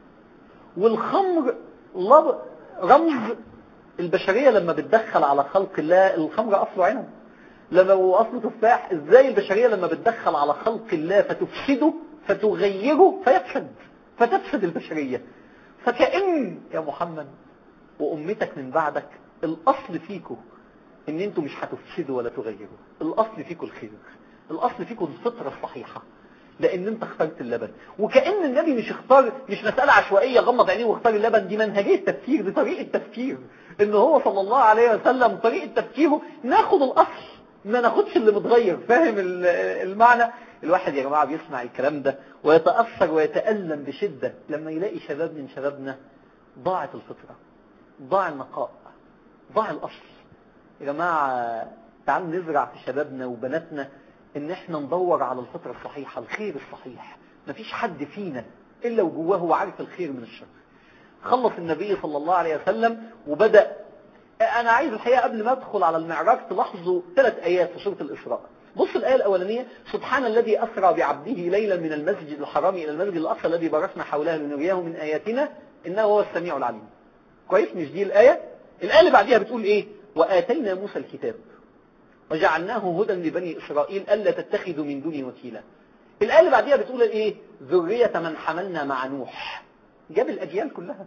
والخمر لب- رمز البشرية لما بتدخل على خلق الله الخمر أصله عنب لما هو أصله تفاح ازاي البشرية لما بتدخل على خلق الله فتفسده فتغيره فيفسد فتفسد البشرية فكأن يا محمد وأمتك من بعدك الأصل فيكم ان انتوا مش هتفسدوا ولا تغيروا الأصل فيكم الخير الأصل فيكم الفطرة الصحيحة لان انت اخترت اللبن وكأن النبي مش اختار مش مسألة عشوائية غمض عينيه واختار اللبن دي منهجية تفكير دي طريقة تفكير ان هو صلى الله عليه وسلم طريقة تفكيره ناخد الاصل ما ناخدش اللي متغير فاهم ال- المعنى الواحد يا جماعة بيسمع الكلام ده ويتأثر ويتألم بشدة لما يلاقي شباب من شبابنا ضاعت الفطرة ضاع النقاء ضاع الأصل يا جماعة تعالوا نزرع في شبابنا وبناتنا ان احنا ندور على الفطرة الصحيحة الخير الصحيح مفيش حد فينا الا وجواه هو عارف الخير من الشر خلص النبي صلى الله عليه وسلم وبدأ انا عايز الحقيقة قبل ما ادخل على المعراج تلاحظوا ثلاث ايات في سورة الاسراء بص الآية الأولانية سبحان الذي أسرى بعبده ليلا من المسجد الحرام إلى المسجد الأقصى الذي باركنا حوله لنريه من آياتنا إنه هو السميع العليم كويس مش دي الآية الآية اللي بعديها بتقول إيه وآتينا موسى الكتاب وجعلناه هدى لبني إسرائيل ألا تتخذوا من دوني وكيلا الآية اللي بعديها بتقول إيه ذرية من حملنا مع نوح جاب الأجيال كلها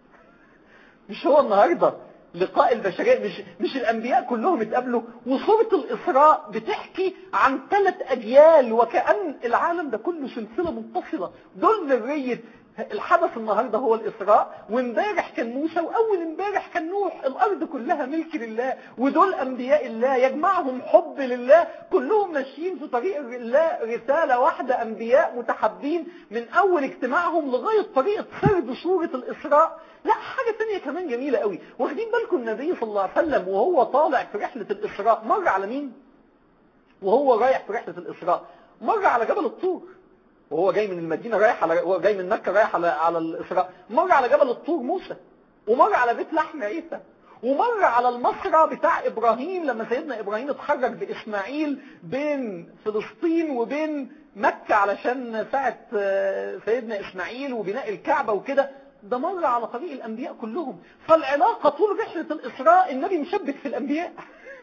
مش هو النهاردة لقاء البشرية مش, مش الأنبياء كلهم اتقابلوا وصورة الإسراء بتحكي عن ثلاث أجيال وكأن العالم ده كله سلسلة متصلة دول ذرية الحدث النهاردة هو الإسراء وامبارح كان موسى وأول امبارح كان نوح الأرض كلها ملك لله ودول أنبياء الله يجمعهم حب لله كلهم ماشيين في طريق الله رسالة واحدة أنبياء متحبين من أول اجتماعهم لغاية طريقة سرد صورة الإسراء لا حاجة تانية كمان جميلة قوي واخدين بالكم النبي صلى الله عليه وسلم وهو طالع في رحلة الإسراء مر على مين وهو رايح في رحلة الإسراء مر على جبل الطور وهو جاي من المدينة رايح على وهو جاي من مكة رايح على على الإسراء مر على جبل الطور موسى ومر على بيت لحم عيسى ومر على المصرى بتاع إبراهيم لما سيدنا إبراهيم اتحرك بإسماعيل بين فلسطين وبين مكة علشان ساعة سيدنا إسماعيل وبناء الكعبة وكده ده مر على طريق الأنبياء كلهم فالعلاقة طول رحلة الإسراء النبي مشبك في الأنبياء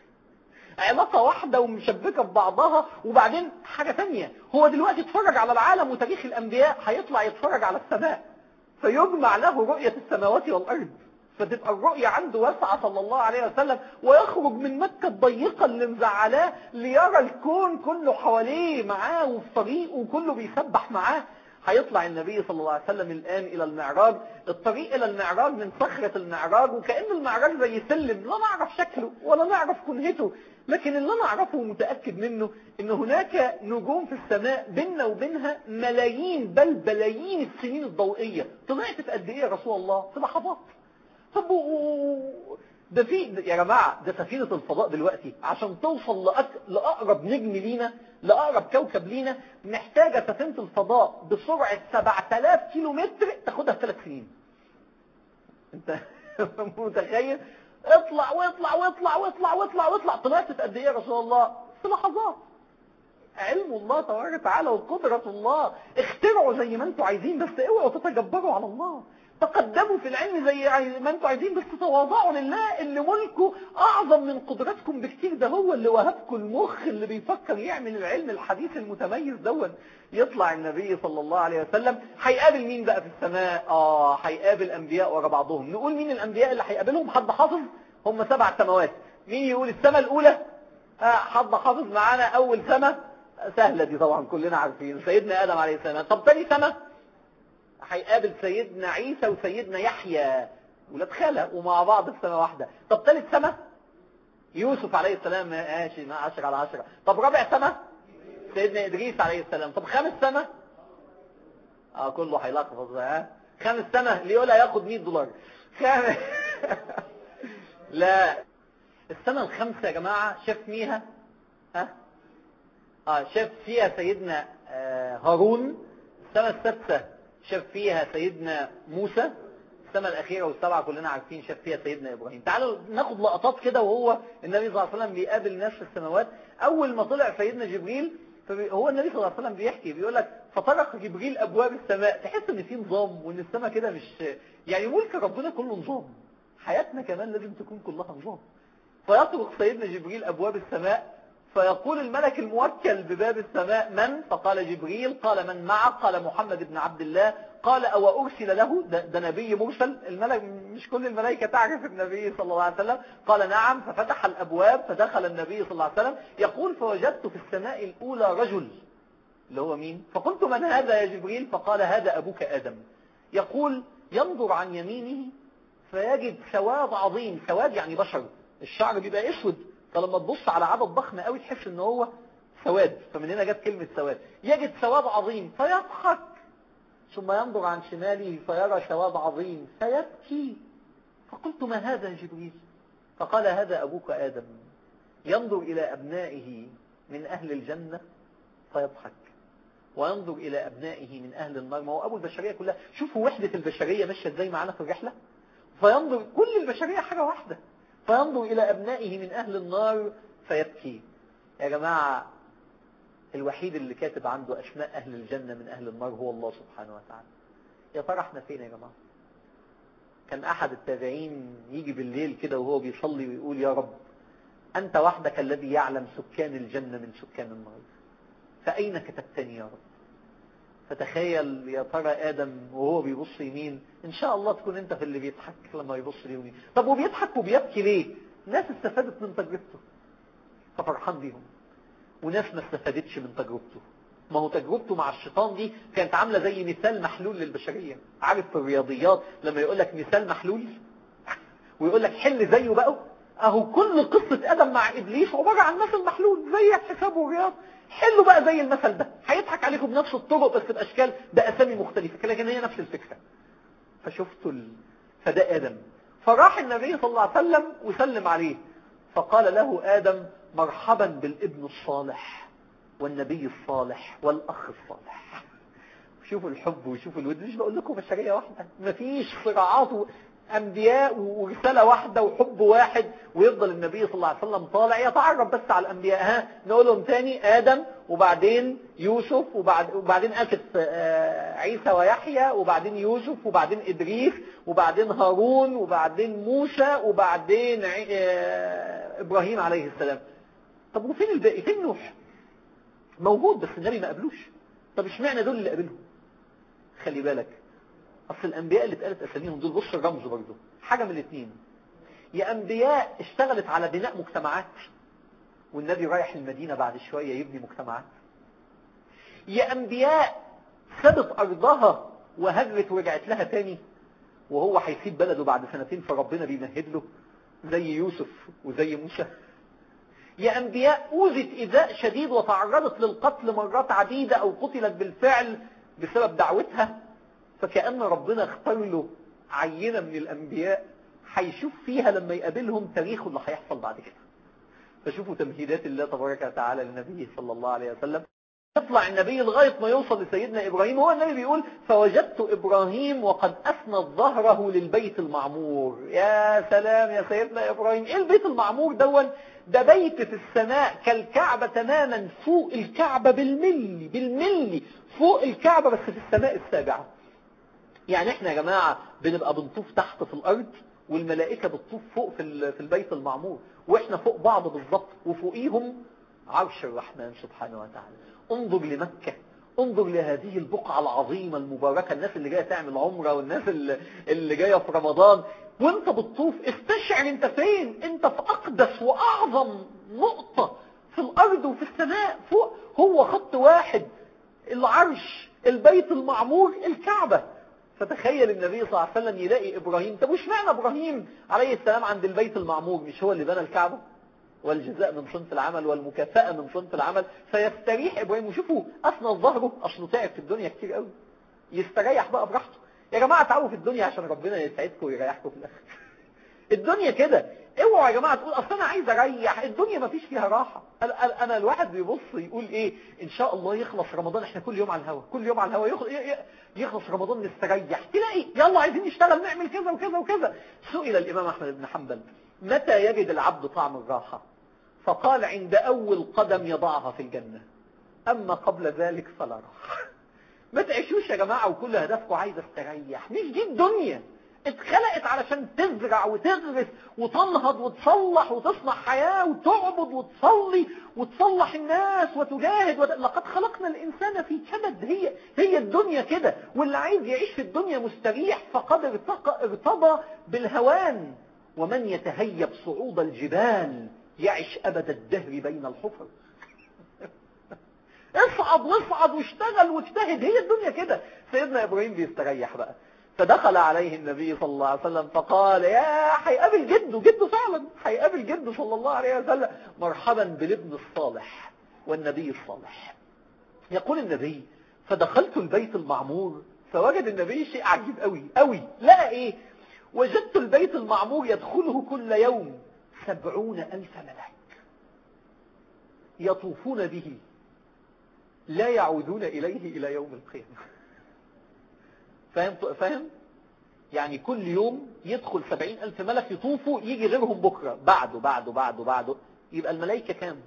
علاقة واحدة ومشبكة ببعضها وبعدين حاجة تانية هو دلوقتي اتفرج على العالم وتاريخ الأنبياء هيطلع يتفرج على السماء فيجمع له رؤية السماوات والأرض فتبقى الرؤية عنده واسعة صلى الله عليه وسلم ويخرج من مكة الضيقة اللي مزعلاه ليرى الكون كله حواليه معاه وفي طريقه وكله بيسبح معاه هيطلع النبي صلى الله عليه وسلم الآن إلى المعراج الطريق إلى المعراج من صخرة المعراج وكأن المعراج زي سلم لا نعرف شكله ولا نعرف كنهته لكن اللي أنا أعرفه ومتأكد منه إن هناك نجوم في السماء بيننا وبينها ملايين بل بلايين السنين الضوئية طلعت في قد إيه يا رسول الله في لحظات طب و- ده في يا جماعة ده سفينة الفضاء دلوقتي عشان توصل لأك... لأقرب نجم لينا لأقرب كوكب لينا محتاجة سفينة الفضاء بسرعة 7000 كيلو متر تاخدها في ثلاث سنين انت متخيل اطلع واطلع واطلع واطلع واطلع واطلع طلعت في قد ايه يا رسول الله في لحظات علم الله تبارك وتعالى وقدرة الله اخترعوا زي ما انتوا عايزين بس اوعوا تتجبروا على الله تقدموا في العلم زي عاي- ما انتوا عايزين بس تواضعوا لله اللي ملكه اعظم من قدرتكم بكتير ده هو اللي وهبكم المخ اللي بيفكر يعمل العلم الحديث المتميز دون يطلع النبي صلى الله عليه وسلم هيقابل مين بقى في السماء اه هيقابل انبياء ورا بعضهم نقول مين الانبياء اللي هيقابلهم حد حافظ هم سبع سماوات مين يقول السماء الاولى آه حد حافظ معانا اول سماء سهلة دي طبعا كلنا عارفين سيدنا آدم عليه السلام طب تاني سنة هيقابل سيدنا عيسى وسيدنا يحيى ولاد خالة ومع بعض في سنة واحدة طب تالت سنة يوسف عليه السلام ماشي ما عشرة على عشرة طب رابع سنة سيدنا إدريس عليه السلام طب خامس سنة اه كله هيلخبط ها خامس سنة اللي يقولها ياخد 100 دولار خامس لا السنة الخامسة يا جماعة شاف فيها ها اه شاف فيها سيدنا آه هارون السنة السادسة شاف فيها سيدنا موسى السنة الأخيرة والسبعة كلنا عارفين شاف فيها سيدنا إبراهيم تعالوا ناخد لقطات كده وهو النبي صلى الله عليه وسلم بيقابل ناس في السماوات أول ما طلع سيدنا جبريل فبي- هو النبي صلى الله عليه وسلم بيحكي بيقول لك فطرق جبريل أبواب السماء تحس إن في نظام وإن السماء كده مش يعني ملك ربنا كله نظام حياتنا كمان لازم تكون كلها نظام فيطرق سيدنا جبريل أبواب السماء فيقول الملك الموكل بباب السماء من فقال جبريل قال من معه قال محمد بن عبد الله قال أو أرسل له ده, ده نبي مرسل الملك مش كل الملائكة تعرف النبي صلى الله عليه وسلم قال نعم ففتح الأبواب فدخل النبي صلى الله عليه وسلم يقول فوجدت في السماء الأولى رجل اللي هو مين فقلت من هذا يا جبريل فقال هذا أبوك آدم يقول ينظر عن يمينه فيجد سواد عظيم سواد يعني بشر الشعر بيبقى اسود فلما تبص على عدد ضخم قوي تحس ان هو سواد فمن هنا جت كلمة سواد يجد سواد عظيم فيضحك ثم ينظر عن شماله فيرى سواد عظيم فيبكي فقلت ما هذا يا جبريل فقال هذا أبوك آدم ينظر إلى أبنائه من أهل الجنة فيضحك وينظر إلى أبنائه من أهل النار ما هو أبو البشرية كلها شوفوا وحدة البشرية ماشية ازاي معانا في الرحلة فينظر كل البشرية حاجة واحدة فينظر إلى أبنائه من أهل النار فيبكي يا جماعة الوحيد اللي كاتب عنده أسماء أهل الجنة من أهل النار هو الله سبحانه وتعالى يا ترى احنا فين يا جماعة كان أحد التابعين يجي بالليل كده وهو بيصلي ويقول يا رب أنت وحدك الذي يعلم سكان الجنة من سكان النار فأين كتبتني يا رب فتخيل يا ترى آدم وهو بيبص يمين إن شاء الله تكون أنت في اللي بيضحك لما يبص ليمين طب وبيضحك وبيبكي ليه ناس استفادت من تجربته ففرحان بيهم وناس ما استفادتش من تجربته ما هو تجربته مع الشيطان دي كانت عاملة زي مثال محلول للبشرية عارف في الرياضيات لما يقول لك مثال محلول ويقول لك حل زيه بقى اهو كل قصة ادم مع ابليس عبارة عن مثل محلول زي الحساب والرياض حلوا بقى زي المثل ده هيضحك عليكم بنفس الطرق بس باشكال باسامي مختلفة لكن هي نفس الفكرة فشفتوا ال... فده ادم فراح النبي صلى الله عليه وسلم وسلم عليه فقال له ادم مرحبا بالابن الصالح والنبي الصالح والاخ الصالح شوفوا الحب وشوفوا الود مش بقول لكم بشرية واحدة مفيش صراعات و... أنبياء ورسالة واحدة وحب واحد ويفضل النبي صلى الله عليه وسلم طالع يتعرف بس على الأنبياء ها نقولهم تاني آدم وبعدين يوسف وبعد وبعدين آسف آه، عيسى ويحيى وبعدين يوسف وبعدين إدريس وبعدين هارون وبعدين موسى وبعدين عي- آه، إبراهيم عليه السلام طب وفين الباقي فين نوح موجود بس النبي ما قابلوش طب اشمعنى دول اللي قابلهم خلي بالك اصل الانبياء اللي اتقالت اساميهم دول بص الرمز برضه حاجه من الاثنين يا انبياء اشتغلت على بناء مجتمعات والنبي رايح المدينه بعد شويه يبني مجتمعات يا انبياء سابت أرضها وهجرت ورجعت لها تاني وهو هيسيب بلده بعد سنتين فربنا بيمهد له زي يوسف وزي موسى يا أنبياء أوذت إيذاء شديد وتعرضت للقتل مرات عديدة أو قتلت بالفعل بسبب دعوتها فكأن ربنا اختار له عينة من الأنبياء هيشوف فيها لما يقابلهم تاريخه اللي هيحصل بعد كده فشوفوا تمهيدات الله تبارك وتعالى للنبي صلى الله عليه وسلم يطلع النبي لغاية ما يوصل لسيدنا إبراهيم هو النبي بيقول فوجدت إبراهيم وقد أسند ظهره للبيت المعمور يا سلام يا سيدنا إبراهيم إيه البيت المعمور دون ده بيت في السماء كالكعبة تماما فوق الكعبة بالملي بالملي فوق الكعبة بس في السماء السابعة يعني احنا يا جماعة بنبقى بنطوف تحت في الأرض والملائكة بتطوف فوق في ال- في البيت المعمور واحنا فوق بعض بالظبط وفوقيهم عرش الرحمن سبحانه وتعالى انظر لمكة انظر لهذه البقعة العظيمة المباركة الناس اللي جاية تعمل عمرة والناس اللي, اللي جاية في رمضان وانت بتطوف استشعر انت فين انت في اقدس واعظم نقطة في الارض وفي السماء فوق هو خط واحد العرش البيت المعمور الكعبة فتخيل النبي صلى الله عليه وسلم يلاقي ابراهيم طب وش معنى ابراهيم عليه السلام عند البيت المعمور مش هو اللي بنى الكعبة والجزاء من صنف العمل والمكافأة من صنف العمل فيستريح ابراهيم وشوفوا اسند ظهره اصله تعب في الدنيا كتير قوي يستريح بقى براحته يا جماعة تعالوا في الدنيا عشان ربنا يسعدكم ويريحكم في الاخر الدنيا كده اوعوا يا جماعة تقول اصل انا عايز اريح الدنيا ما فيش فيها راحة أنا- أنا أنا الواحد بيبص يقول ايه ان شاء الله يخلص رمضان احنا كل يوم على الهوا كل يوم على الهوا يخ- ي- ي- يخلص رمضان نستريح تلاقي يلا عايزين نشتغل نعمل كذا وكذا وكذا سئل الامام احمد بن حنبل متى يجد العبد طعم الراحة فقال عند اول قدم يضعها في الجنة اما قبل ذلك فلا راحة ما تعيشوش يا جماعة وكل هدفكم عايز استريح مش دي الدنيا اتخلقت علشان تزرع وتغرس وتنهض وتصلح وتصنع حياة وتعبد وتصلي وتصلح الناس وتجاهد وت... لقد خلقنا الإنسان في كبد هي هي الدنيا كده واللي عايز يعيش في الدنيا مستريح فقد ارتق... ارتضى بالهوان ومن يتهيب صعود الجبال يعش أبد الدهر بين الحفر اصعد واصعد واشتغل واجتهد هي الدنيا كده سيدنا ابراهيم بيستريح بقى فدخل عليه النبي صلى الله عليه وسلم فقال يا هيقابل جده جده فعلا هيقابل جده صلى الله عليه وسلم مرحبا بالابن الصالح والنبي الصالح يقول النبي فدخلت البيت المعمور فوجد النبي شيء عجيب قوي قوي لقى ايه وجدت البيت المعمور يدخله كل يوم سبعون ألف ملك يطوفون به لا يعودون إليه إلى يوم القيامة فاهم فاهم يعني كل يوم يدخل سبعين ألف ملك يطوفوا يجي غيرهم بكرة بعده بعده بعده بعده يبقى الملائكة كام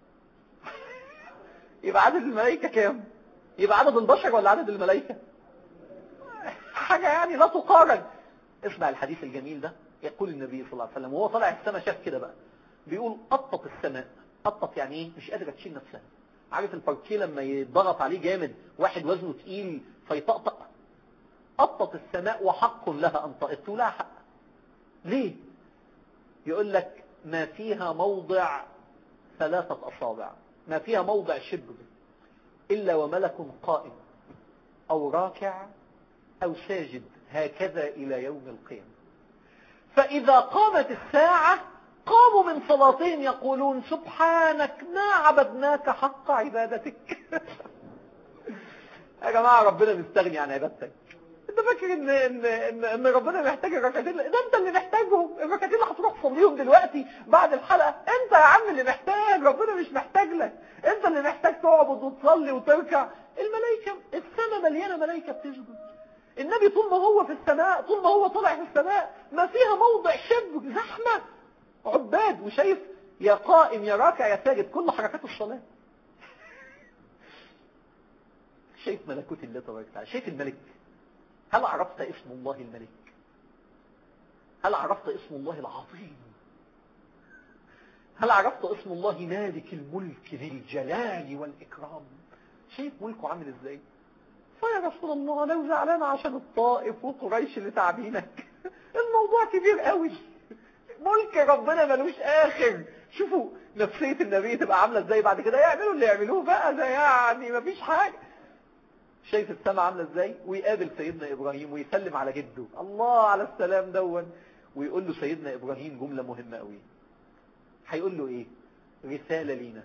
يبقى عدد الملائكة كام يبقى عدد البشر ولا عدد الملائكة حاجة يعني لا تقارن اسمع الحديث الجميل ده يقول النبي صلى الله عليه وسلم وهو طالع السماء شاف كده بقى بيقول قطت السماء قطت يعني ايه مش قادرة تشيل نفسها عارف الباركيه لما يضغط عليه جامد واحد وزنه تقيل فيطقطق قطت السماء وحق لها ان تقط لها حق ليه يقول لك ما فيها موضع ثلاثة أصابع ما فيها موضع شبر إلا وملك قائم أو راكع أو ساجد هكذا إلى يوم القيامة فإذا قامت الساعة قاموا من صلاتهم يقولون سبحانك ما عبدناك حق عبادتك يا جماعة ربنا مستغني عن عبادتك انت فاكر ان ان ان, إن ربنا محتاج الركعتين ده انت اللي محتاجهم الركعتين اللي هتروح تصليهم دلوقتي بعد الحلقة انت يا عم اللي محتاج ربنا مش محتاج لك انت اللي محتاج تعبد وتصلي وتركع الملائكة السماء مليانة ملائكة بتسجد النبي طول ما هو في السماء طول ما هو طالع في السماء ما فيها موضع شبك زحمة عباد وشايف يا قائم يا راكع يا ساجد كل حركات الصلاة شايف ملكوت الله تبارك وتعالى شايف الملك هل عرفت اسم الله الملك هل عرفت اسم الله العظيم هل عرفت اسم الله مالك الملك ذي الجلال والإكرام شايف ملكه عامل ازاي فيا رسول الله لو زعلان عشان الطائف وقريش اللي تعبينك الموضوع كبير قوي ملك ربنا ملوش اخر شوفوا نفسية النبي تبقى عاملة ازاي بعد كده يعملوا اللي يعملوه بقى ده يعني مفيش حاجة شايف السماء عامله ازاي ويقابل سيدنا ابراهيم ويسلم على جده الله على السلام دون ويقول له سيدنا ابراهيم جمله مهمه قوي هيقول له ايه رساله لينا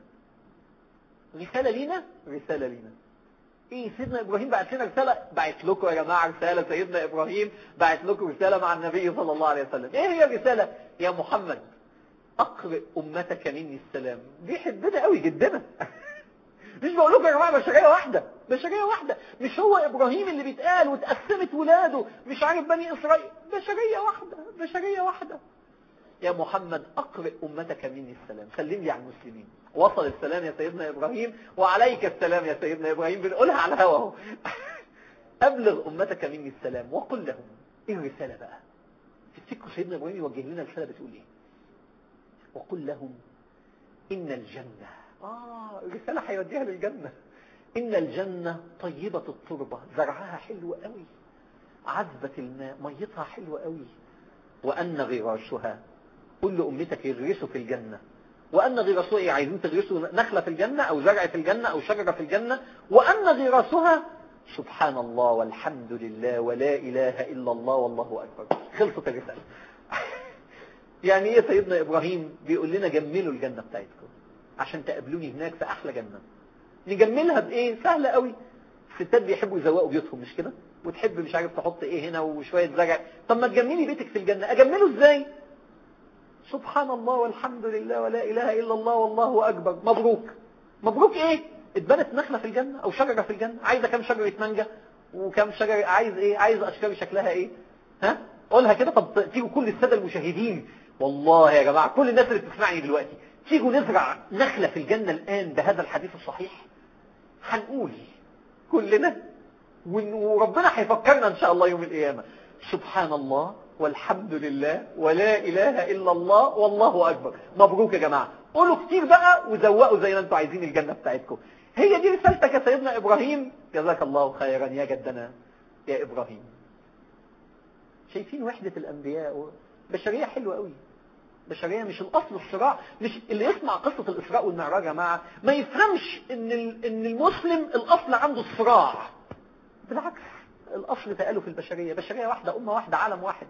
رساله لينا رساله لينا ايه سيدنا ابراهيم بعت لنا رساله بعت لكم يا جماعه رساله سيدنا ابراهيم بعت لكم رساله مع النبي صلى الله عليه وسلم ايه هي الرساله يا محمد اقرئ امتك مني السلام بيحبنا قوي جدنا مش بقول لكم يا جماعه بشريه واحده بشريه واحده مش هو ابراهيم اللي بيتقال واتقسمت ولاده مش عارف بني اسرائيل بشريه واحده بشريه واحده يا محمد اقرئ امتك مني السلام سلم لي على المسلمين وصل السلام يا سيدنا ابراهيم وعليك السلام يا سيدنا ابراهيم بنقولها على الهوا اهو ابلغ امتك مني السلام وقل لهم ايه الرساله بقى تفتكروا سيدنا ابراهيم يوجه لنا رساله بتقول ايه وقل لهم ان الجنه اه الرساله هيوديها للجنه ان الجنه طيبه التربه زرعها حلو قوي عذبه الماء ميتها حلوه قوي وان غراشها قل لامتك يغرسوا في الجنه وأن غراسها إيه عايزين تغرسوا نخلة في الجنة أو زرع في الجنة أو شجرة في الجنة وأن غراسها سبحان الله والحمد لله ولا إله إلا الله والله أكبر خلصت الرسالة يعني إيه سيدنا إبراهيم بيقول لنا جملوا الجنة بتاعتكم عشان تقابلوني هناك في أحلى جنة نجملها بإيه سهلة قوي الستات بيحبوا يزوقوا بيوتهم مش كده وتحب مش عارف تحط ايه هنا وشوية زرع طب ما تجملي بيتك في الجنة اجمله ازاي سبحان الله والحمد لله ولا إله إلا الله والله أكبر مبروك مبروك إيه اتبنت نخلة في الجنة أو شجرة في الجنة عايزة كم شجرة مانجا وكم شجرة عايز إيه عايز أشجار شكلها إيه ها قولها كده طب تيجوا كل السادة المشاهدين والله يا جماعة كل الناس اللي بتسمعني دلوقتي تيجوا نزرع نخلة في الجنة الآن بهذا الحديث الصحيح هنقول كلنا وربنا هيفكرنا إن شاء الله يوم القيامة سبحان الله والحمد لله ولا إله إلا الله والله أكبر مبروك يا جماعة قولوا كتير بقى وزوقوا زي ما انتوا عايزين الجنة بتاعتكم هي دي رسالتك يا سيدنا إبراهيم جزاك الله خيرا يا جدنا يا إبراهيم شايفين وحدة الأنبياء بشرية حلوة قوي بشرية مش الأصل الصراع مش اللي يسمع قصة الإسراء والمعراج يا جماعة ما يفهمش إن إن المسلم الأصل عنده الصراع بالعكس الأصل تقاله في البشرية بشرية واحدة أمة واحدة عالم واحد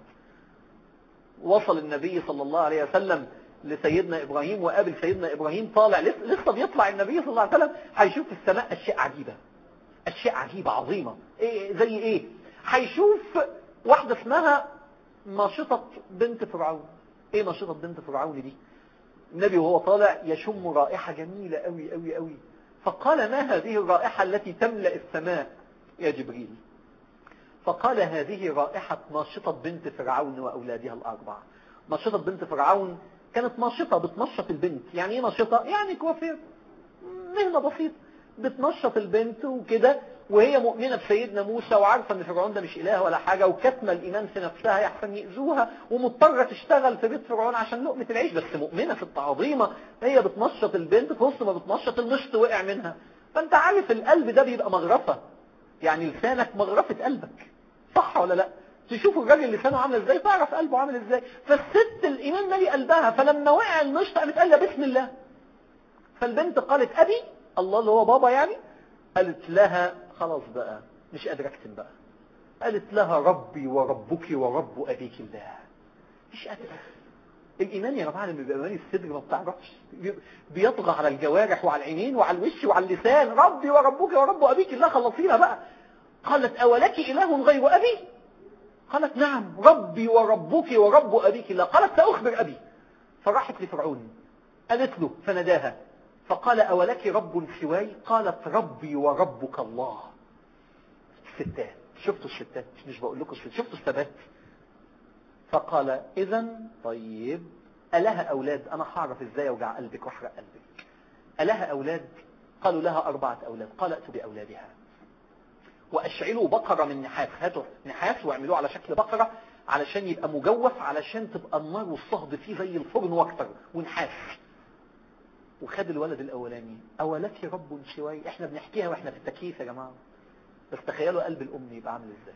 وصل النبي صلى الله عليه وسلم لسيدنا إبراهيم وقابل سيدنا إبراهيم طالع لسه, لسه بيطلع النبي صلى الله عليه وسلم هيشوف في السماء أشياء عجيبة أشياء عجيبة عظيمة إيه زي إيه هيشوف واحدة اسمها ناشطة بنت فرعون إيه ناشطة بنت فرعون دي النبي وهو طالع يشم رائحة جميلة قوي قوي قوي فقال ما هذه الرائحة التي تملأ السماء يا جبريل فقال هذه رائحة ناشطة بنت فرعون وأولادها الأربعة ناشطة بنت فرعون كانت ناشطة بتنشط البنت يعني ايه ناشطة؟ يعني كوافير مهنة بسيطة بتنشط البنت وكده وهي مؤمنة بسيدنا موسى وعارفة ان فرعون ده مش اله ولا حاجة وكاتمة الايمان في نفسها يحسن يأذوها ومضطرة تشتغل في بيت فرعون عشان لقمة العيش بس مؤمنة في التعظيمة هي بتنشط البنت في وسط ما بتنشط المشط وقع منها فانت عارف القلب ده بيبقى مغرفة يعني لسانك مغرفة قلبك صح ولا لا تشوف الراجل لسانه عامل ازاي تعرف قلبه عامل ازاي فالست الايمان مالي قلبها فلما وقع المشط قامت قال بسم الله فالبنت قالت ابي الله اللي هو بابا يعني قالت لها خلاص بقى مش قادره اكتم بقى قالت لها ربي وربك ورب ابيك الله مش قادره الايمان يا جماعه لما بيبقى مالي الصدر ما بتعرفش بيطغى على الجوارح وعلى العينين وعلى الوش وعلى اللسان ربي وربك ورب ابيك الله خلصينا بقى قالت أولك إله غير أبي قالت نعم ربي وربك ورب أبيك الله قالت سأخبر أبي فراحت لفرعون قالت له فنداها فقال أولك رب سواي قالت ربي وربك الله الستات شفتوا الستات مش بقول لكم الستات شفتوا الثبات فقال إذا طيب ألها أولاد أنا هعرف إزاي أوجع قلبك وأحرق قلبك ألها أولاد قالوا لها أربعة أولاد قال أتوا بأولادها واشعلوا بقرة من نحاس هاتوا نحاس واعملوه على شكل بقرة علشان يبقى مجوف علشان تبقى النار والصهد فيه زي الفرن واكتر ونحاس وخد الولد الاولاني اولك رب سواي احنا بنحكيها واحنا في التكييف يا جماعة بس تخيلوا قلب الام يبقى عامل ازاي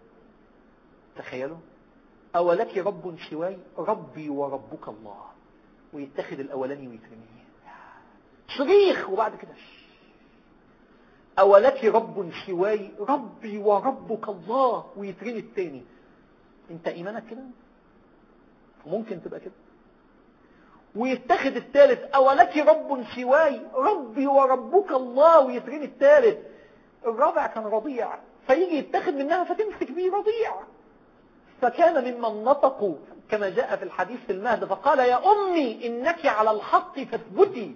تخيلوا اولك رب سواي ربي وربك الله ويتخذ الاولاني ويترميه صريخ وبعد كده أولك رب سواي ربي وربك الله ويترمي التاني انت ايمانك كده ممكن تبقى كده ويتخذ الثالث أولك رب سواي ربي وربك الله ويترمي الثالث الرابع كان رضيع فيجي يتخذ منها فتمسك بيه رضيع فكان ممن نطقوا كما جاء في الحديث في المهد فقال يا أمي إنك على الحق فاثبتي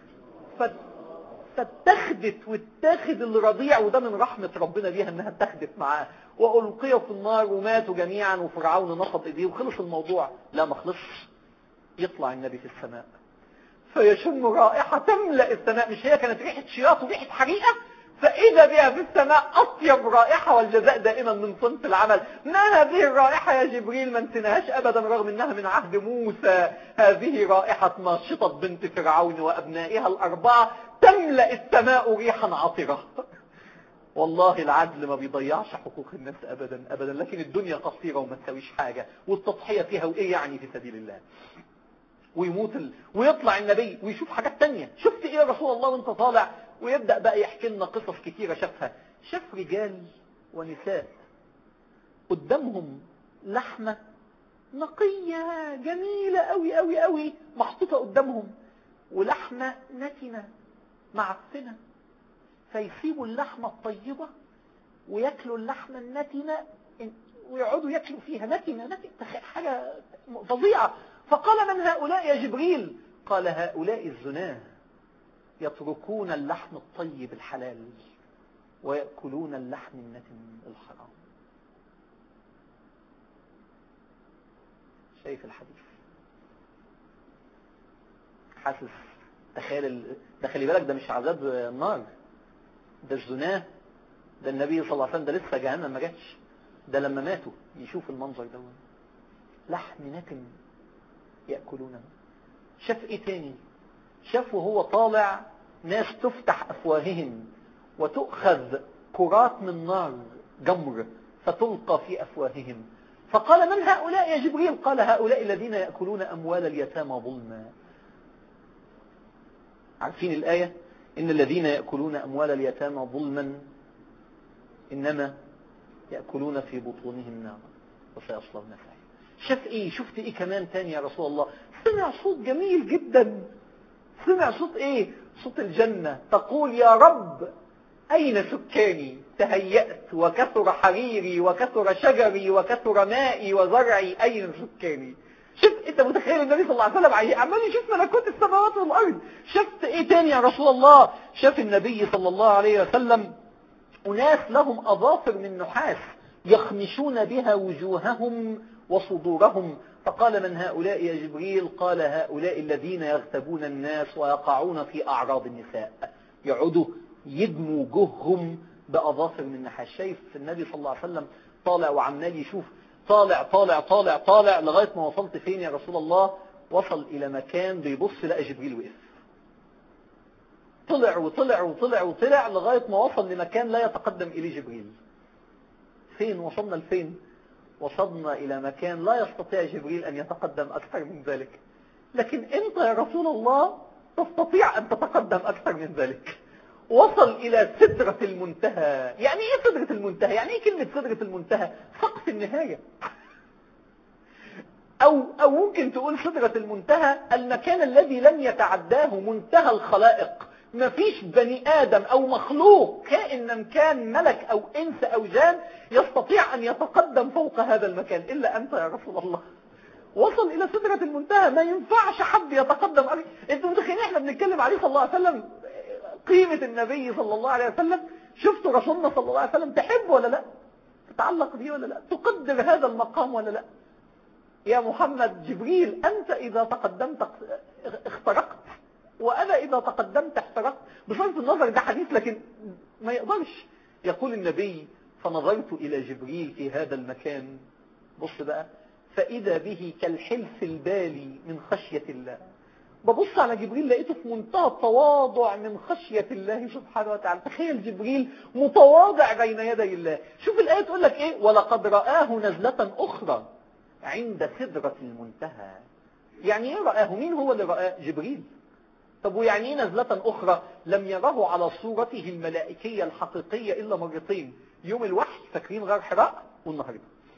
فاتخذت واتخذ الرضيع وده من رحمة ربنا بيها انها اتخذت معاه وألقيوا في النار وماتوا جميعا وفرعون نصب ايديه وخلص الموضوع لا ما خلصش يطلع النبي في السماء فيشم رائحة تملأ السماء مش هي كانت ريحة شياط وريحة حريقة فإذا بها في السماء أطيب رائحة والجزاء دائما من صنف العمل ما هذه الرائحة يا جبريل ما انتنهاش أبدا رغم أنها من عهد موسى هذه رائحة ماشطة بنت فرعون وأبنائها الأربعة تملأ السماء ريحا عطرة والله العدل ما بيضيعش حقوق الناس أبدا أبدا لكن الدنيا قصيرة وما تسويش حاجة والتضحية فيها وإيه يعني في سبيل الله ويموت ال... ويطلع النبي ويشوف حاجات تانية شفت ايه يا رسول الله وانت طالع ويبدأ بقى يحكي لنا قصص كتيرة شافها شاف رجال ونساء قدامهم لحمة نقية جميلة قوي قوي قوي محطوطة قدامهم ولحمة نتنة معفنة فيسيبوا اللحمة الطيبة وياكلوا اللحمة النتنة ويقعدوا ياكلوا فيها نتنة نتنة حاجة فظيعة فقال من هؤلاء يا جبريل قال هؤلاء الزناه يتركون اللحم الطيب الحلال ويأكلون اللحم النتن الحرام شايف الحديث حاسس تخيل ال... ده خلي بالك ده مش عذاب النار ده الزناه ده النبي صلى الله عليه وسلم ده لسه جهنم ما جاتش ده لما ماتوا يشوف المنظر ده لحم نتن يأكلونه شاف ايه تاني شاف وهو طالع ناس تفتح افواههم وتؤخذ كرات من نار جمر فتلقى في افواههم فقال من هؤلاء يا جبريل قال هؤلاء الذين يأكلون اموال اليتامى ظلما عارفين الآية إن الذين يأكلون أموال اليتامى ظلما إنما يأكلون في بطونهم نارا وسيصلون سعيرا شاف ايه شفت ايه كمان تاني يا رسول الله سمع صوت جميل جدا سمع صوت ايه صوت الجنة تقول يا رب اين سكاني تهيأت وكثر حريري وكثر شجري وكثر مائي وزرعي اين سكاني شوف انت متخيل النبي صلى الله عليه وسلم عمال يشوف ملكوت السماوات والارض شفت ايه تاني يا رسول الله شاف النبي صلى الله عليه وسلم اناس لهم اظافر من نحاس يخمشون بها وجوههم وصدورهم فقال من هؤلاء يا جبريل قال هؤلاء الذين يغتابون الناس ويقعون في أعراض النساء يعودوا يدموا وجوههم بأظافر من نحاس شايف النبي صلى الله عليه وسلم طالع وعمال يشوف طالع طالع طالع طالع لغاية ما وصلت فين يا رسول الله وصل إلى مكان بيبص لقى جبريل وقف طلع وطلع وطلع وطلع لغاية ما وصل لمكان لا يتقدم إليه جبريل فين وصلنا لفين وصلنا إلى مكان لا يستطيع جبريل أن يتقدم أكثر من ذلك لكن أنت يا رسول الله تستطيع أن تتقدم أكثر من ذلك وصل إلى سدرة المنتهى يعني إيه سدرة المنتهى يعني إيه كلمة سدرة المنتهى سقف النهاية أو, أو ممكن تقول سدرة المنتهى المكان الذي لم يتعداه منتهى الخلائق ما فيش بني آدم أو مخلوق كائن كان ملك أو إنس أو جان يستطيع أن يتقدم فوق هذا المكان إلا أنت يا رسول الله وصل إلى سدرة المنتهى ما ينفعش حد يتقدم عليه أنتوا متخيلين إحنا بنتكلم عليه صلى الله عليه وسلم قيمة النبي صلى الله عليه وسلم شفتوا رسولنا صلى الله عليه وسلم تحب ولا لا تتعلق به ولا لا تقدر هذا المقام ولا لا يا محمد جبريل أنت إذا تقدمت اخترقت وأنا إذا تقدمت احترقت بصرف النظر ده حديث لكن ما يقدرش يقول النبي فنظرت إلى جبريل في هذا المكان بص بقى فإذا به كالحلف البالي من خشية الله ببص على جبريل لقيته في منتهى التواضع من خشية الله سبحانه وتعالى تخيل جبريل متواضع بين يدي الله شوف الآية تقول لك إيه ولقد رآه نزلة أخرى عند سدرة المنتهى يعني إيه رآه مين هو اللي رآه جبريل طب ويعني ايه نزلة أخرى لم يره على صورته الملائكية الحقيقية إلا مرتين يوم الوحي فاكرين غار حراء والنهارده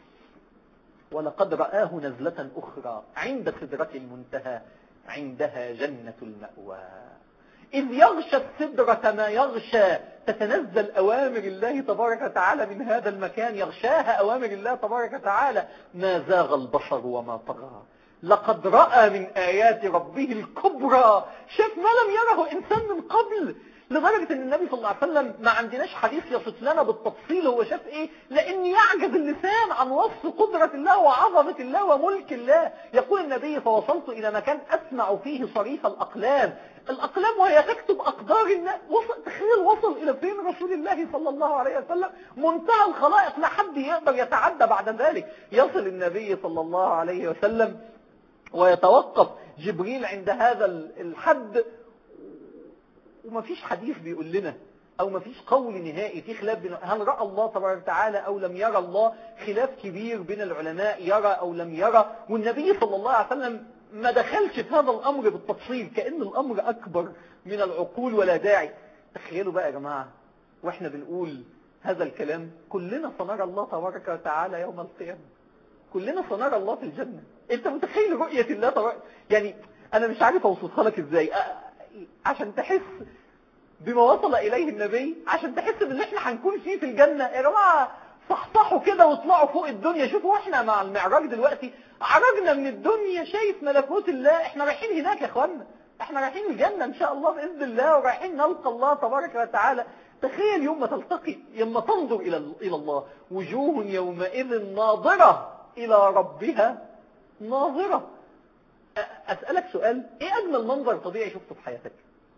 ولقد رآه نزلة أخرى عند سدرة المنتهى عندها جنة المأوى إذ يغشى السدرة ما يغشى تتنزل أوامر الله تبارك وتعالى من هذا المكان يغشاها أوامر الله تبارك وتعالى ما زاغ البصر وما طغى لقد رأى من آيات ربه الكبرى شاف ما لم يره إنسان من قبل لدرجة ان النبي صلى الله عليه وسلم ما عندناش حديث يصف لنا بالتفصيل هو شاف ايه لان يعجز اللسان عن وصف قدرة الله وعظمة الله وملك الله يقول النبي فوصلت الى مكان اسمع فيه صريف الاقلام الاقلام وهي تكتب اقدار الناس وصل تخيل وصل الى فين رسول الله صلى الله عليه وسلم منتهى الخلائق لا حد يقدر يتعدى بعد ذلك يصل النبي صلى الله عليه وسلم ويتوقف جبريل عند هذا الحد وما فيش حديث بيقول لنا او ما فيش قول نهائي في خلاف بين هل رأى الله تبارك وتعالى او لم يرى الله خلاف كبير بين العلماء يرى او لم يرى والنبي صلى الله عليه وسلم ما دخلش في هذا الامر بالتفصيل كأن الامر اكبر من العقول ولا داعي تخيلوا بقى يا جماعة واحنا بنقول هذا الكلام كلنا سنرى الله تبارك وتعالى يوم القيامة كلنا سنرى الله في الجنة انت متخيل رؤية الله تبارك يعني انا مش عارف اوصفها لك ازاي عشان تحس بما وصل إليه النبي عشان تحس باللي احنا هنكون فيه في الجنة يا جماعة صحصحوا كده واطلعوا فوق الدنيا شوفوا احنا مع المعراج دلوقتي عرجنا من الدنيا شايف ملكوت الله احنا رايحين هناك يا اخوانا احنا رايحين الجنة ان شاء الله بإذن الله ورايحين نلقى الله تبارك وتعالى تخيل يوم ما تلتقي يوم تنظر إلى إلى الله وجوه يومئذ ناظرة إلى ربها ناظرة أسألك سؤال إيه أجمل منظر طبيعي شفته في حياتك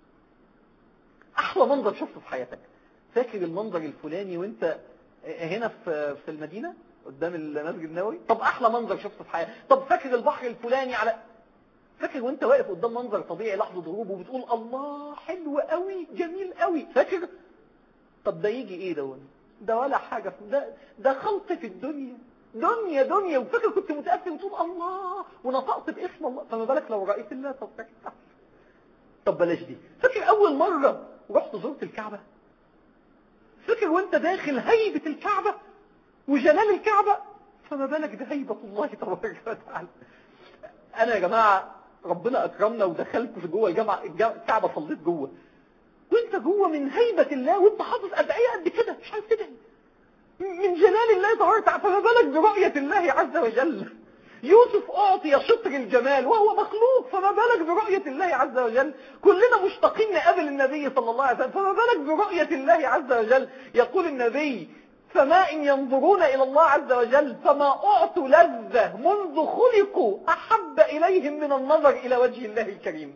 أحلى منظر شفته في حياتك فاكر المنظر الفلاني وانت هنا في في المدينة قدام المسجد النبوي طب أحلى منظر شفته في حياتك طب فاكر البحر الفلاني على فاكر وانت واقف قدام منظر طبيعي لحظة غروب وبتقول الله حلو قوي جميل قوي فاكر طب ده يجي ايه ده ده ولا حاجة ده ده خلط في الدنيا دنيا دنيا وفكر كنت متأثر وتقول الله ونطقت باسم الله فما بالك لو رأيت الله طب طب بلاش دي فاكر أول مرة رحت زرت الكعبة فاكر وانت داخل هيبة الكعبة وجلال الكعبة فما بالك بهيبة الله تبارك وتعالى أنا يا جماعة ربنا أكرمنا ودخلت في جوه الجامعة الكعبة صليت جوه وانت جوه من هيبة الله وانت حافظ أدعية قد كده مش عارف تدعي من جلال الله تبارك وتعالى فما بالك برؤية الله عز وجل يوسف أعطي شطر الجمال وهو مخلوق فما بالك برؤية الله عز وجل كلنا مشتاقين نقابل النبي صلى الله عليه وسلم فما بالك برؤية الله عز وجل يقول النبي فما إن ينظرون إلى الله عز وجل فما أعطوا لذة منذ خلقوا أحب إليهم من النظر إلى وجه الله الكريم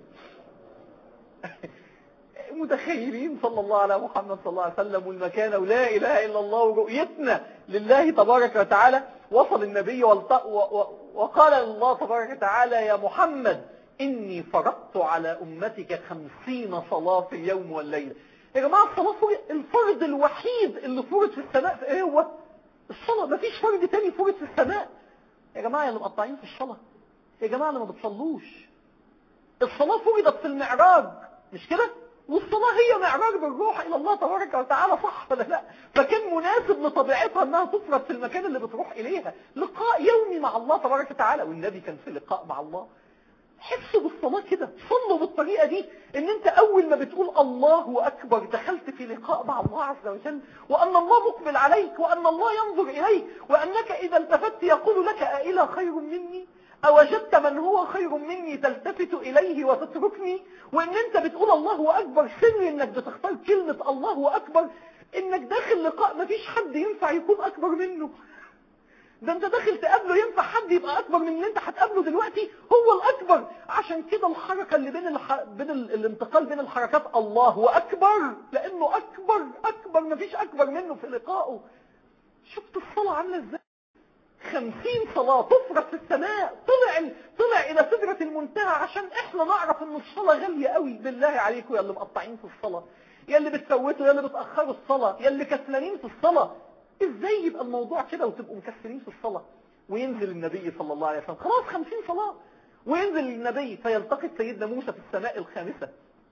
متخيلين صلى الله على محمد صلى الله عليه وسلم والمكان ولا إله إلا الله ورؤيتنا لله تبارك وتعالى وصل النبي وقال الله تبارك وتعالى يا محمد إني فرضت على أمتك خمسين صلاة في اليوم والليلة يا جماعة الصلاة الفرض الوحيد اللي فرض في السماء في ايه هو الصلاة مفيش فرض تاني فرض في السماء يا جماعة اللي مقطعين في الصلاة يا جماعة اللي ما بتصلوش الصلاة فرضت في المعراج مش كده والصلاة هي معراج بالروح إلى الله تبارك وتعالى صح ولا لا فكان مناسب لطبيعتها أنها تفرض في المكان اللي بتروح إليها لقاء يومي مع الله تبارك وتعالى والنبي كان في لقاء مع الله حسوا بالصلاة كده صلوا بالطريقة دي ان انت اول ما بتقول الله اكبر دخلت في لقاء مع الله عز وجل وان الله مقبل عليك وان الله ينظر اليك وانك اذا التفت يقول لك أإله خير مني أوجدت من هو خير مني تلتفت إليه وتتركني وإن أنت بتقول الله أكبر سر إنك بتختار كلمة الله أكبر إنك داخل لقاء مفيش حد ينفع يكون أكبر منه ده انت داخل تقابله ينفع حد يبقى اكبر من اللي انت هتقابله دلوقتي هو الاكبر عشان كده الحركة اللي بين الح... بين ال... الانتقال بين الحركات الله اكبر لانه اكبر اكبر مفيش اكبر منه في لقائه شفت الصلاة عاملة ازاي خمسين صلاة تفرض في السماء طلع طلع الى سدرة المنتهى عشان احنا نعرف ان الصلاة غالية قوي بالله عليكم يا اللي مقطعين في الصلاة يا اللي بتفوتوا يا اللي بتأخروا الصلاة يا اللي كسلانين في الصلاة ازاي يبقى الموضوع كده وتبقوا مكسرين في الصلاة وينزل النبي صلى الله عليه وسلم خلاص خمسين صلاة وينزل النبي فيلتقي سيدنا موسى في السماء الخامسة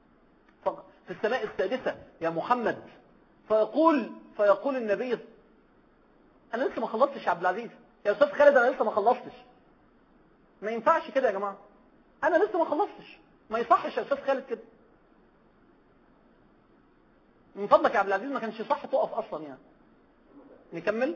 في السماء السادسة يا محمد فيقول فيقول النبي انا لسه ما خلصتش يا عبد العزيز يا استاذ خالد انا لسه ما خلصتش ما ينفعش كده يا جماعة انا لسه ما خلصتش ما يصحش يا استاذ خالد كده من فضلك يا عبد العزيز ما كانش صح تقف اصلا يعني نكمل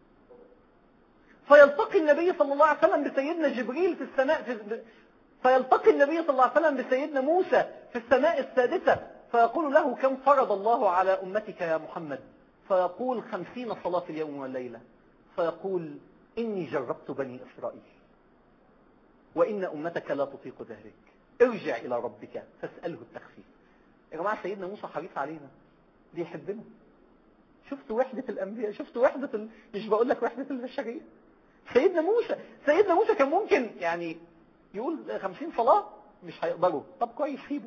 فيلتقي النبي صلى الله عليه وسلم بسيدنا جبريل في السماء في فيلتقي النبي صلى الله عليه وسلم بسيدنا موسى في السماء السادسة فيقول له كم فرض الله على أمتك يا محمد فيقول خمسين صلاة في اليوم والليلة فيقول إني جربت بني إسرائيل وإن أمتك لا تطيق ذلك ارجع إلى ربك فاسأله التخفيف يا جماعة سيدنا موسى حريص علينا بيحبنا شفتوا وحدة الأنبياء شفتوا وحدة ال... مش بقول لك وحدة البشرية سيدنا موسى سيدنا موسى كان ممكن يعني يقول خمسين صلاة مش هيقدروا طب كويس سيبوا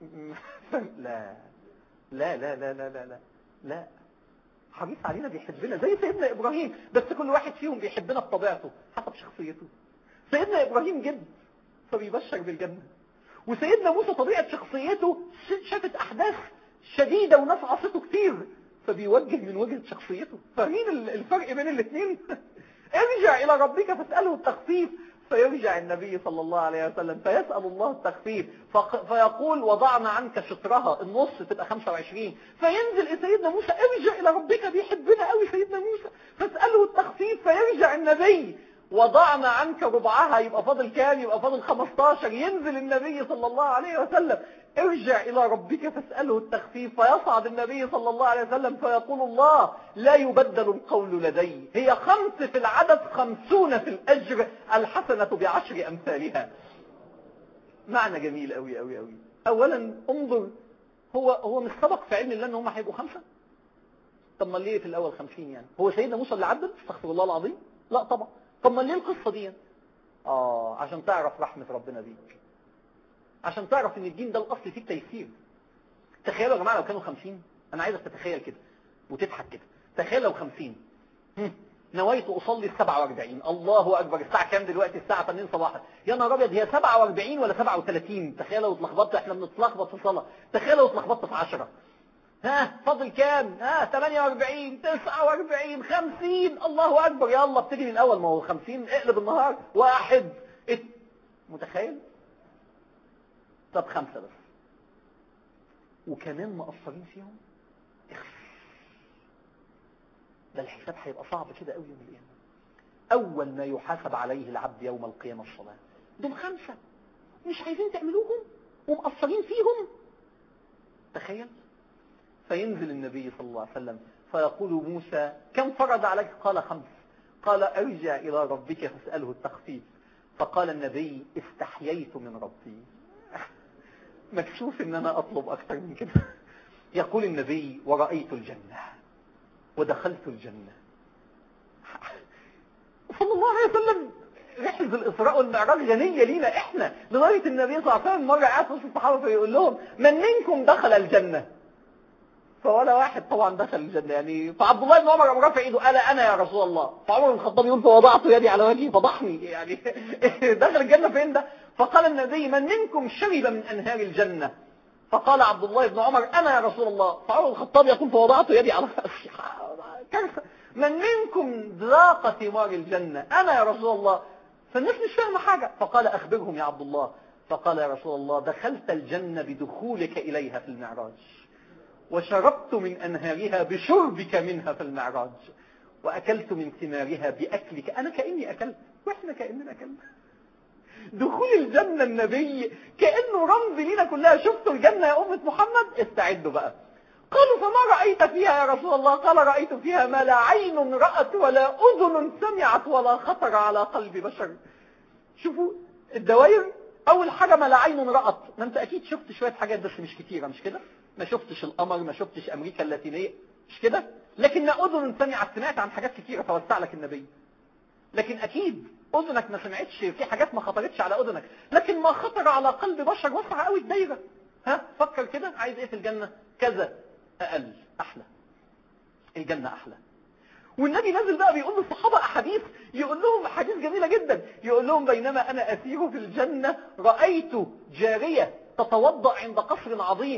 لا لا لا لا لا لا لا لا لا حريص علينا بيحبنا زي سيدنا إبراهيم بس كل واحد فيهم بيحبنا بطبيعته حسب شخصيته سيدنا إبراهيم جد فبيبشر بالجنة وسيدنا موسى طبيعة شخصيته شافت أحداث شديدة وناس عصته كتير فبيوجه من وجهة شخصيته فاهمين الفرق بين الاثنين ارجع إلى ربك فاسأله التخفيف فيرجع النبي صلى الله عليه وسلم فيسأل الله التخفيف فيقول وضعنا عنك شطرها النص تبقى 25 فينزل سيدنا موسى ارجع إلى ربك بيحبنا قوي سيدنا موسى فاسأله التخفيف فيرجع النبي وضعنا عنك ربعها يبقى فاضل كام يبقى فاضل 15 ينزل النبي صلى الله عليه وسلم ارجع إلى ربك فاسأله التخفيف فيصعد النبي صلى الله عليه وسلم فيقول الله لا يبدل القول لدي هي خمس في العدد خمسون في الأجر الحسنة بعشر أمثالها معنى جميل قوي قوي قوي أولا انظر هو هو مش سبق في علم الله ان هم هيبقوا خمسة طب ما ليه في الأول خمسين يعني هو سيدنا موسى اللي عدل استغفر الله العظيم لا طبعا طب ما ليه القصة دي اه عشان تعرف رحمة ربنا بيك عشان تعرف ان الدين ده الاصل فيه تيسير تخيلوا يا جماعة لو كانوا خمسين انا عايزك تتخيل كده وتضحك كده تخيل لو خمسين نويت اصلي السبعة واربعين الله اكبر الساعة كام دلوقتي الساعة 8 صباحا يا نهار ابيض هي 47 ولا 37 تخيل لو اتلخبطت احنا بنتلخبط في الصلاة تخيل لو اتلخبطت في 10 ها فاضل كام ها 48 49 50 الله اكبر يلا ابتدي من الاول ما هو 50 اقلب النهار واحد ات... متخيل طب خمسة بس وكمان مقصرين فيهم ده الحساب هيبقى صعب كده قوي يوم القيامة اول ما يحاسب عليه العبد يوم القيامة الصلاة دول خمسة مش عايزين تعملوهم ومقصرين فيهم تخيل فينزل النبي صلى الله عليه وسلم فيقول موسى كم فرض عليك قال خمس قال ارجع إلى ربك فاسأله التخفيف فقال النبي استحييت من ربي مكسوف ان انا اطلب اكثر من كده يقول النبي ورأيت الجنة ودخلت الجنة صلى الله عليه وسلم رحلة الإسراء والمعراج جنية لينا إحنا لغاية النبي صلى الله عليه وسلم مرة قاعد وسط الصحابة فيقول لهم من منكم دخل الجنة فولا واحد طبعا دخل الجنة يعني فعبد الله بن عمر قام رافع ايده قال انا يا رسول الله فعمر بن الخطاب يقول فوضعت يدي على وجهي فضحني يعني دخل الجنة فين ده فقال النبي من منكم شرب من انهار الجنة فقال عبد الله بن عمر انا يا رسول الله فعمر بن الخطاب يقول فوضعت يدي على كارثة من منكم ذاق ثمار الجنة انا يا رسول الله فالناس مش فاهمة حاجة فقال اخبرهم يا عبد الله فقال يا رسول الله دخلت الجنة بدخولك اليها في المعراج وشربت من أنهارها بشربك منها في المعراج وأكلت من ثمارها بأكلك أنا كأني أكلت وإحنا كأننا أكلنا دخول الجنة النبي كأنه رمز لنا كلها شفتوا الجنة يا أمة محمد استعدوا بقى قالوا فما رأيت فيها يا رسول الله قال رأيت فيها ما لا عين رأت ولا أذن سمعت ولا خطر على قلب بشر شوفوا الدوائر أول حاجة ما لا عين رأت ما أنت أكيد شفت شوية حاجات بس مش كتيرة مش كده ما شفتش القمر ما شفتش أمريكا اللاتينية مش كده لكن أذن سمعت سمعت عن حاجات كتيرة فوسع لك النبي لكن أكيد أذنك ما سمعتش في حاجات ما خطرتش على أذنك لكن ما خطر على قلب بشر وسع قوي الدايرة ها فكر كده عايز ايه في الجنة كذا أقل أحلى الجنة أحلى والنبي نازل بقى بيقول للصحابة أحاديث يقول لهم أحاديث جميلة جدا يقول لهم بينما أنا أسير في الجنة رأيت جارية تتوضأ عند قصر عظيم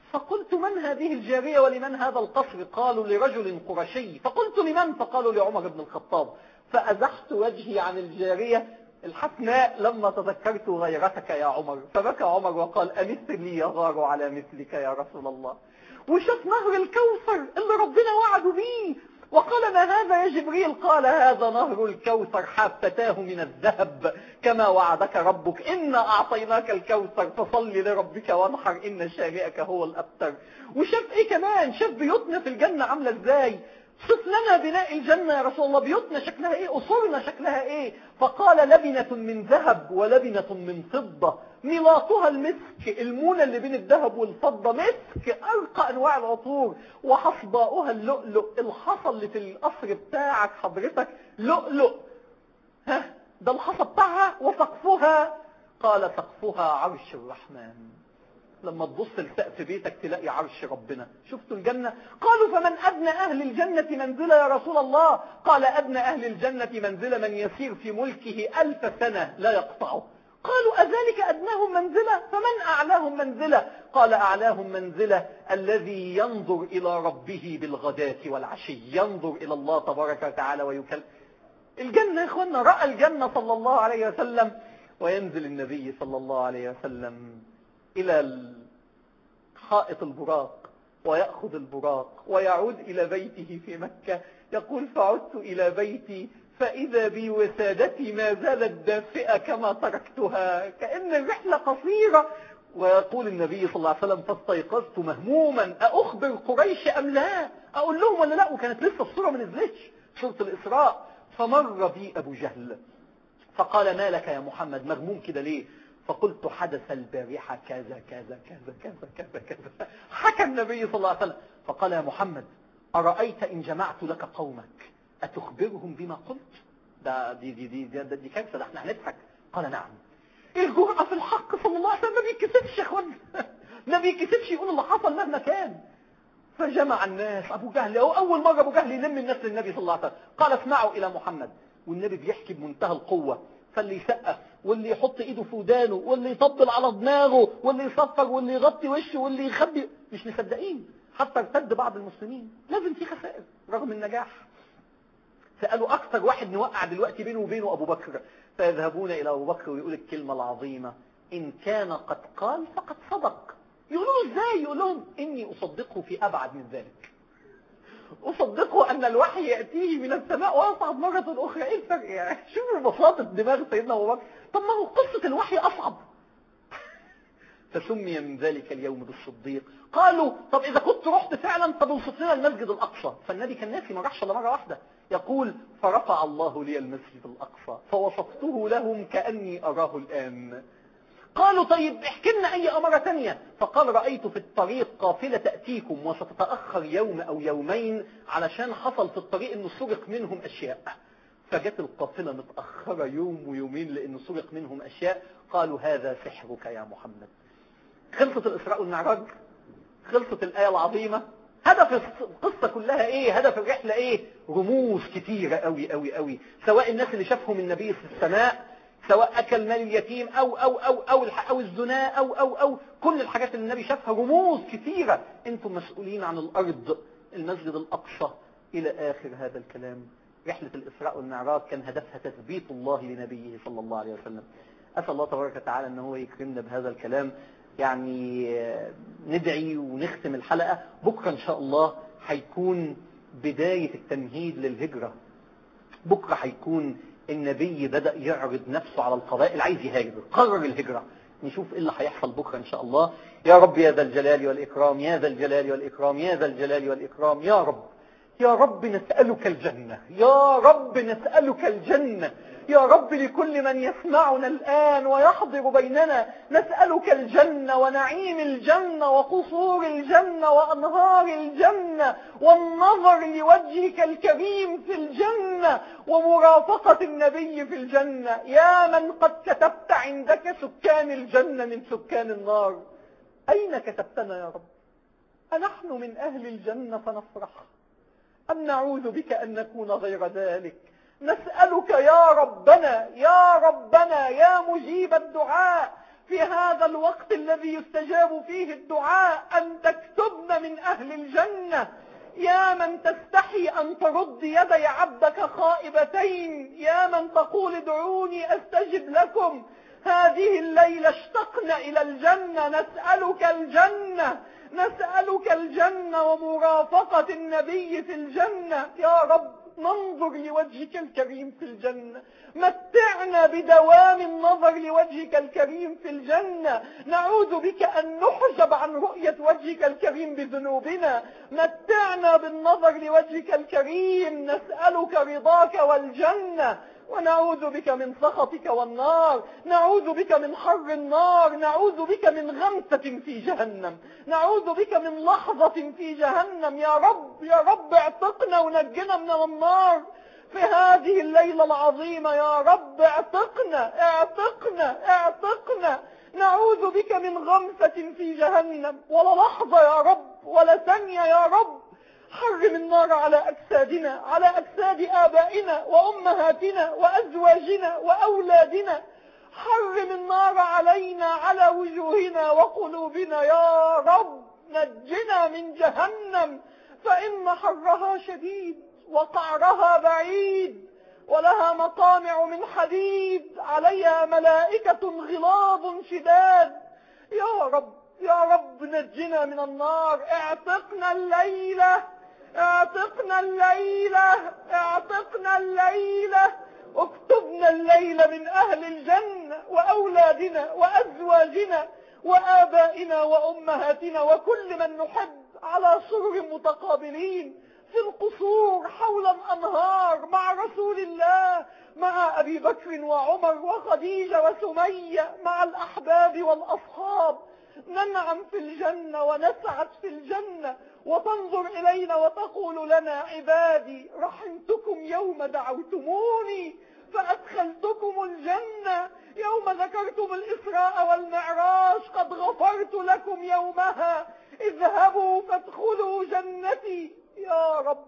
فقلت من هذه الجارية ولمن هذا القصر قالوا لرجل قرشي فقلت لمن فقالوا لعمر بن الخطاب فأزحت وجهي عن الجارية الحسناء لما تذكرت غيرتك يا عمر فبكى عمر وقال أمثلي يغار على مثلك يا رسول الله وشاف نهر الكوثر اللي ربنا وعده بيه وقال ما هذا يا جبريل قال هذا نهر الكوثر حافتاه من الذهب كما وعدك ربك إنا أعطيناك الكوثر فصل لربك وانحر إن شانئك هو الأبتر وشاف إيه كمان شاف بيوتنا في الجنة عاملة إزاي صف لنا بناء الجنة يا رسول الله بيوتنا شكلها ايه قصورنا شكلها ايه فقال لبنة من ذهب ولبنة من فضة ملاطها المسك المونة اللي بين الذهب والفضة مسك ارقى انواع العطور وحصباؤها اللؤلؤ الحصى اللي في القصر بتاعك حضرتك لؤلؤ ها ده الحصى بتاعها وسقفها قال سقفها عرش الرحمن لما تبص لسقف بيتك تلاقي عرش ربنا شفتوا الجنة قالوا فمن أدنى أهل الجنة منزلة يا رسول الله قال أدنى أهل الجنة منزلة من يسير في ملكه ألف سنة لا يقطعه قالوا أذلك أدناهم منزلة فمن أعلاهم منزلة قال أعلاهم منزلة الذي ينظر إلى ربه بالغداة والعشي ينظر إلى الله تبارك وتعالى ويكلم الجنة يا إخوانا رأى الجنة صلى الله عليه وسلم وينزل النبي صلى الله عليه وسلم إلى حائط البراق ويأخذ البراق ويعود إلى بيته في مكة يقول فعدت إلى بيتي فإذا بي وسادتي ما زالت دافئة كما تركتها كأن الرحلة قصيرة ويقول النبي صلى الله عليه وسلم فاستيقظت مهموما أخبر قريش أم لا أقول لهم ولا لا وكانت لسه الصورة ما نزلتش سورة الإسراء فمر بي أبو جهل فقال ما لك يا محمد مغموم كده ليه فقلت حدث البارحة كذا كذا كذا كذا كذا كذا حكى النبي صلى الله عليه وسلم فقال يا محمد أرأيت إن جمعت لك قومك أتخبرهم بما قلت ده دي دي دي دي, دي, دي كارثة ده احنا هنضحك قال نعم الجرأة في الحق صلى الله عليه وسلم ما بيتكسفش يا اخوان ما بيتكسفش يقول اللي حصل مهما كان فجمع الناس أبو جهل أو أول مرة أبو جهل يلم الناس للنبي صلى الله عليه وسلم قال اسمعوا إلى محمد والنبي بيحكي بمنتهى القوة فاللي يسقف واللي يحط ايده في ودانه واللي يطبل على دماغه واللي يصفر واللي يغطي وشه واللي يخبي مش مصدقين حتى ارتد بعض المسلمين لازم في خسائر رغم النجاح سألوا أكثر واحد نوقع دلوقتي بينه وبينه أبو بكر فيذهبون إلى أبو بكر ويقول الكلمة العظيمة إن كان قد قال فقد صدق يقولوا له إزاي يقول لهم إني أصدقه في أبعد من ذلك أصدقه أن الوحي يأتيه من السماء ويصعد مرة أخرى إيه الفرق يعني شوفوا بساطة دماغ سيدنا أبو بكر طب ما هو قصة الوحي أصعب فسمي من ذلك اليوم بالصديق قالوا طب إذا كنت رحت فعلا طب اوصف لنا المسجد الأقصى فالنبي كان ناسي ما راحش الا مرة واحدة يقول فرفع الله لي المسجد الأقصى فوصفته لهم كأني أراه الآن قالوا طيب احكي لنا أي أمرة تانية فقال رأيت في الطريق قافلة تأتيكم وستتأخر يوم أو يومين علشان حصل في الطريق أنه سرق منهم أشياء فجت القافلة متأخرة يوم ويومين لأنه سرق منهم أشياء قالوا هذا سحرك يا محمد خلصت الإسراء والمعراج خلصت الآية العظيمة هدف القصة كلها ايه هدف الرحلة ايه رموز كتيرة قوي قوي قوي سواء الناس اللي شافهم النبي في السماء سواء أكل مال اليتيم أو أو أو أو أو الزنا أو أو أو كل الحاجات اللي النبي شافها رموز كثيرة أنتم مسؤولين عن الأرض المسجد الأقصى إلى آخر هذا الكلام رحلة الإسراء والمعراج كان هدفها تثبيت الله لنبيه صلى الله عليه وسلم أسأل الله تبارك وتعالى أن هو يكرمنا بهذا الكلام يعني ندعي ونختم الحلقة بكرة إن شاء الله هيكون بداية التمهيد للهجرة بكرة هيكون النبي بدأ يعرض نفسه على القبائل عايز يهاجر قرر الهجرة نشوف ايه اللي هيحصل بكرة ان شاء الله يا رب يا ذا الجلال والإكرام يا ذا الجلال والإكرام يا ذا الجلال والإكرام يا رب يا رب نسألك الجنة يا رب نسألك الجنة يا رب لكل من يسمعنا الآن ويحضر بيننا نسألك الجنة ونعيم الجنة وقصور الجنة وأنهار الجنة والنظر لوجهك الكريم في الجنة ومرافقة النبي في الجنة يا من قد كتبت عندك سكان الجنة من سكان النار أين كتبتنا يا رب أنحن من أهل الجنة فنفرح أم نعوذ بك أن نكون غير ذلك نسألك يا ربنا يا ربنا يا مجيب الدعاء في هذا الوقت الذي يستجاب فيه الدعاء أن تكتبن من أهل الجنة يا من تستحي أن ترد يدي عبدك خائبتين يا من تقول ادعوني أستجب لكم هذه الليلة اشتقنا إلى الجنة نسألك الجنة نسألك الجنة ومرافقة النبي في الجنة يا رب ننظر لوجهك الكريم في الجنة متعنا بدوام النظر لوجهك الكريم في الجنة نعوذ بك أن نحجب عن رؤية وجهك الكريم بذنوبنا متعنا بالنظر لوجهك الكريم نسألك رضاك والجنة ونعوذ بك من سخطك والنار نعوذ بك من حر النار نعوذ بك من غمسة في جهنم نعوذ بك من لحظة في جهنم يا رب يا رب اعتقنا ونجنا من النار في هذه الليلة العظيمة يا رب اعتقنا اعتقنا اعتقنا نعوذ بك من غمسة في جهنم ولا لحظة يا رب ولا ثانية يا رب حرم النار على أجسادنا على أجساد آبائنا وأمهاتنا وأزواجنا وأولادنا حرم النار علينا على وجوهنا وقلوبنا يا رب نجنا من جهنم فإن حرها شديد وقعرها بعيد ولها مقامع من حديد عليها ملائكة غلاظ شداد يا رب يا رب نجنا من النار اعتقنا الليلة اعتقنا الليلة اعتقنا الليلة اكتبنا الليلة من اهل الجنة واولادنا وازواجنا وابائنا وامهاتنا وكل من نحب على سرر متقابلين في القصور حول الانهار مع رسول الله مع ابي بكر وعمر وخديجة وسمية مع الاحباب والاصحاب ننعم في الجنة ونسعد في الجنة وتنظر إلينا وتقول لنا عبادي رحمتكم يوم دعوتموني فأدخلتكم الجنة يوم ذكرتم الإسراء والمعراج قد غفرت لكم يومها اذهبوا فادخلوا جنتي يا رب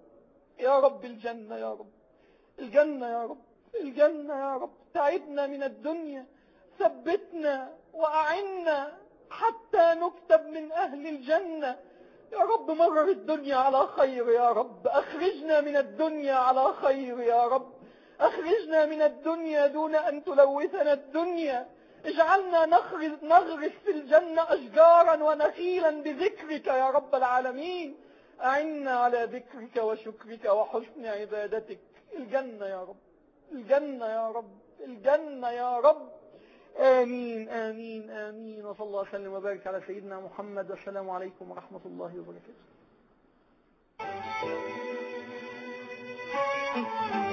يا رب الجنة يا رب الجنة يا رب الجنة يا رب تعبنا من الدنيا ثبتنا وأعنا حتى نكتب من أهل الجنة يا رب مرر الدنيا على خير يا رب أخرجنا من الدنيا على خير يا رب أخرجنا من الدنيا دون أن تلوثنا الدنيا اجعلنا نغرس, نغرس في الجنة أشجارا ونخيلا بذكرك يا رب العالمين أعنا على ذكرك وشكرك وحسن عبادتك الجنة يا رب الجنة يا رب الجنة يا رب آمين آمين آمين وصلى الله وسلم وبارك على سيدنا محمد والسلام عليكم ورحمة الله وبركاته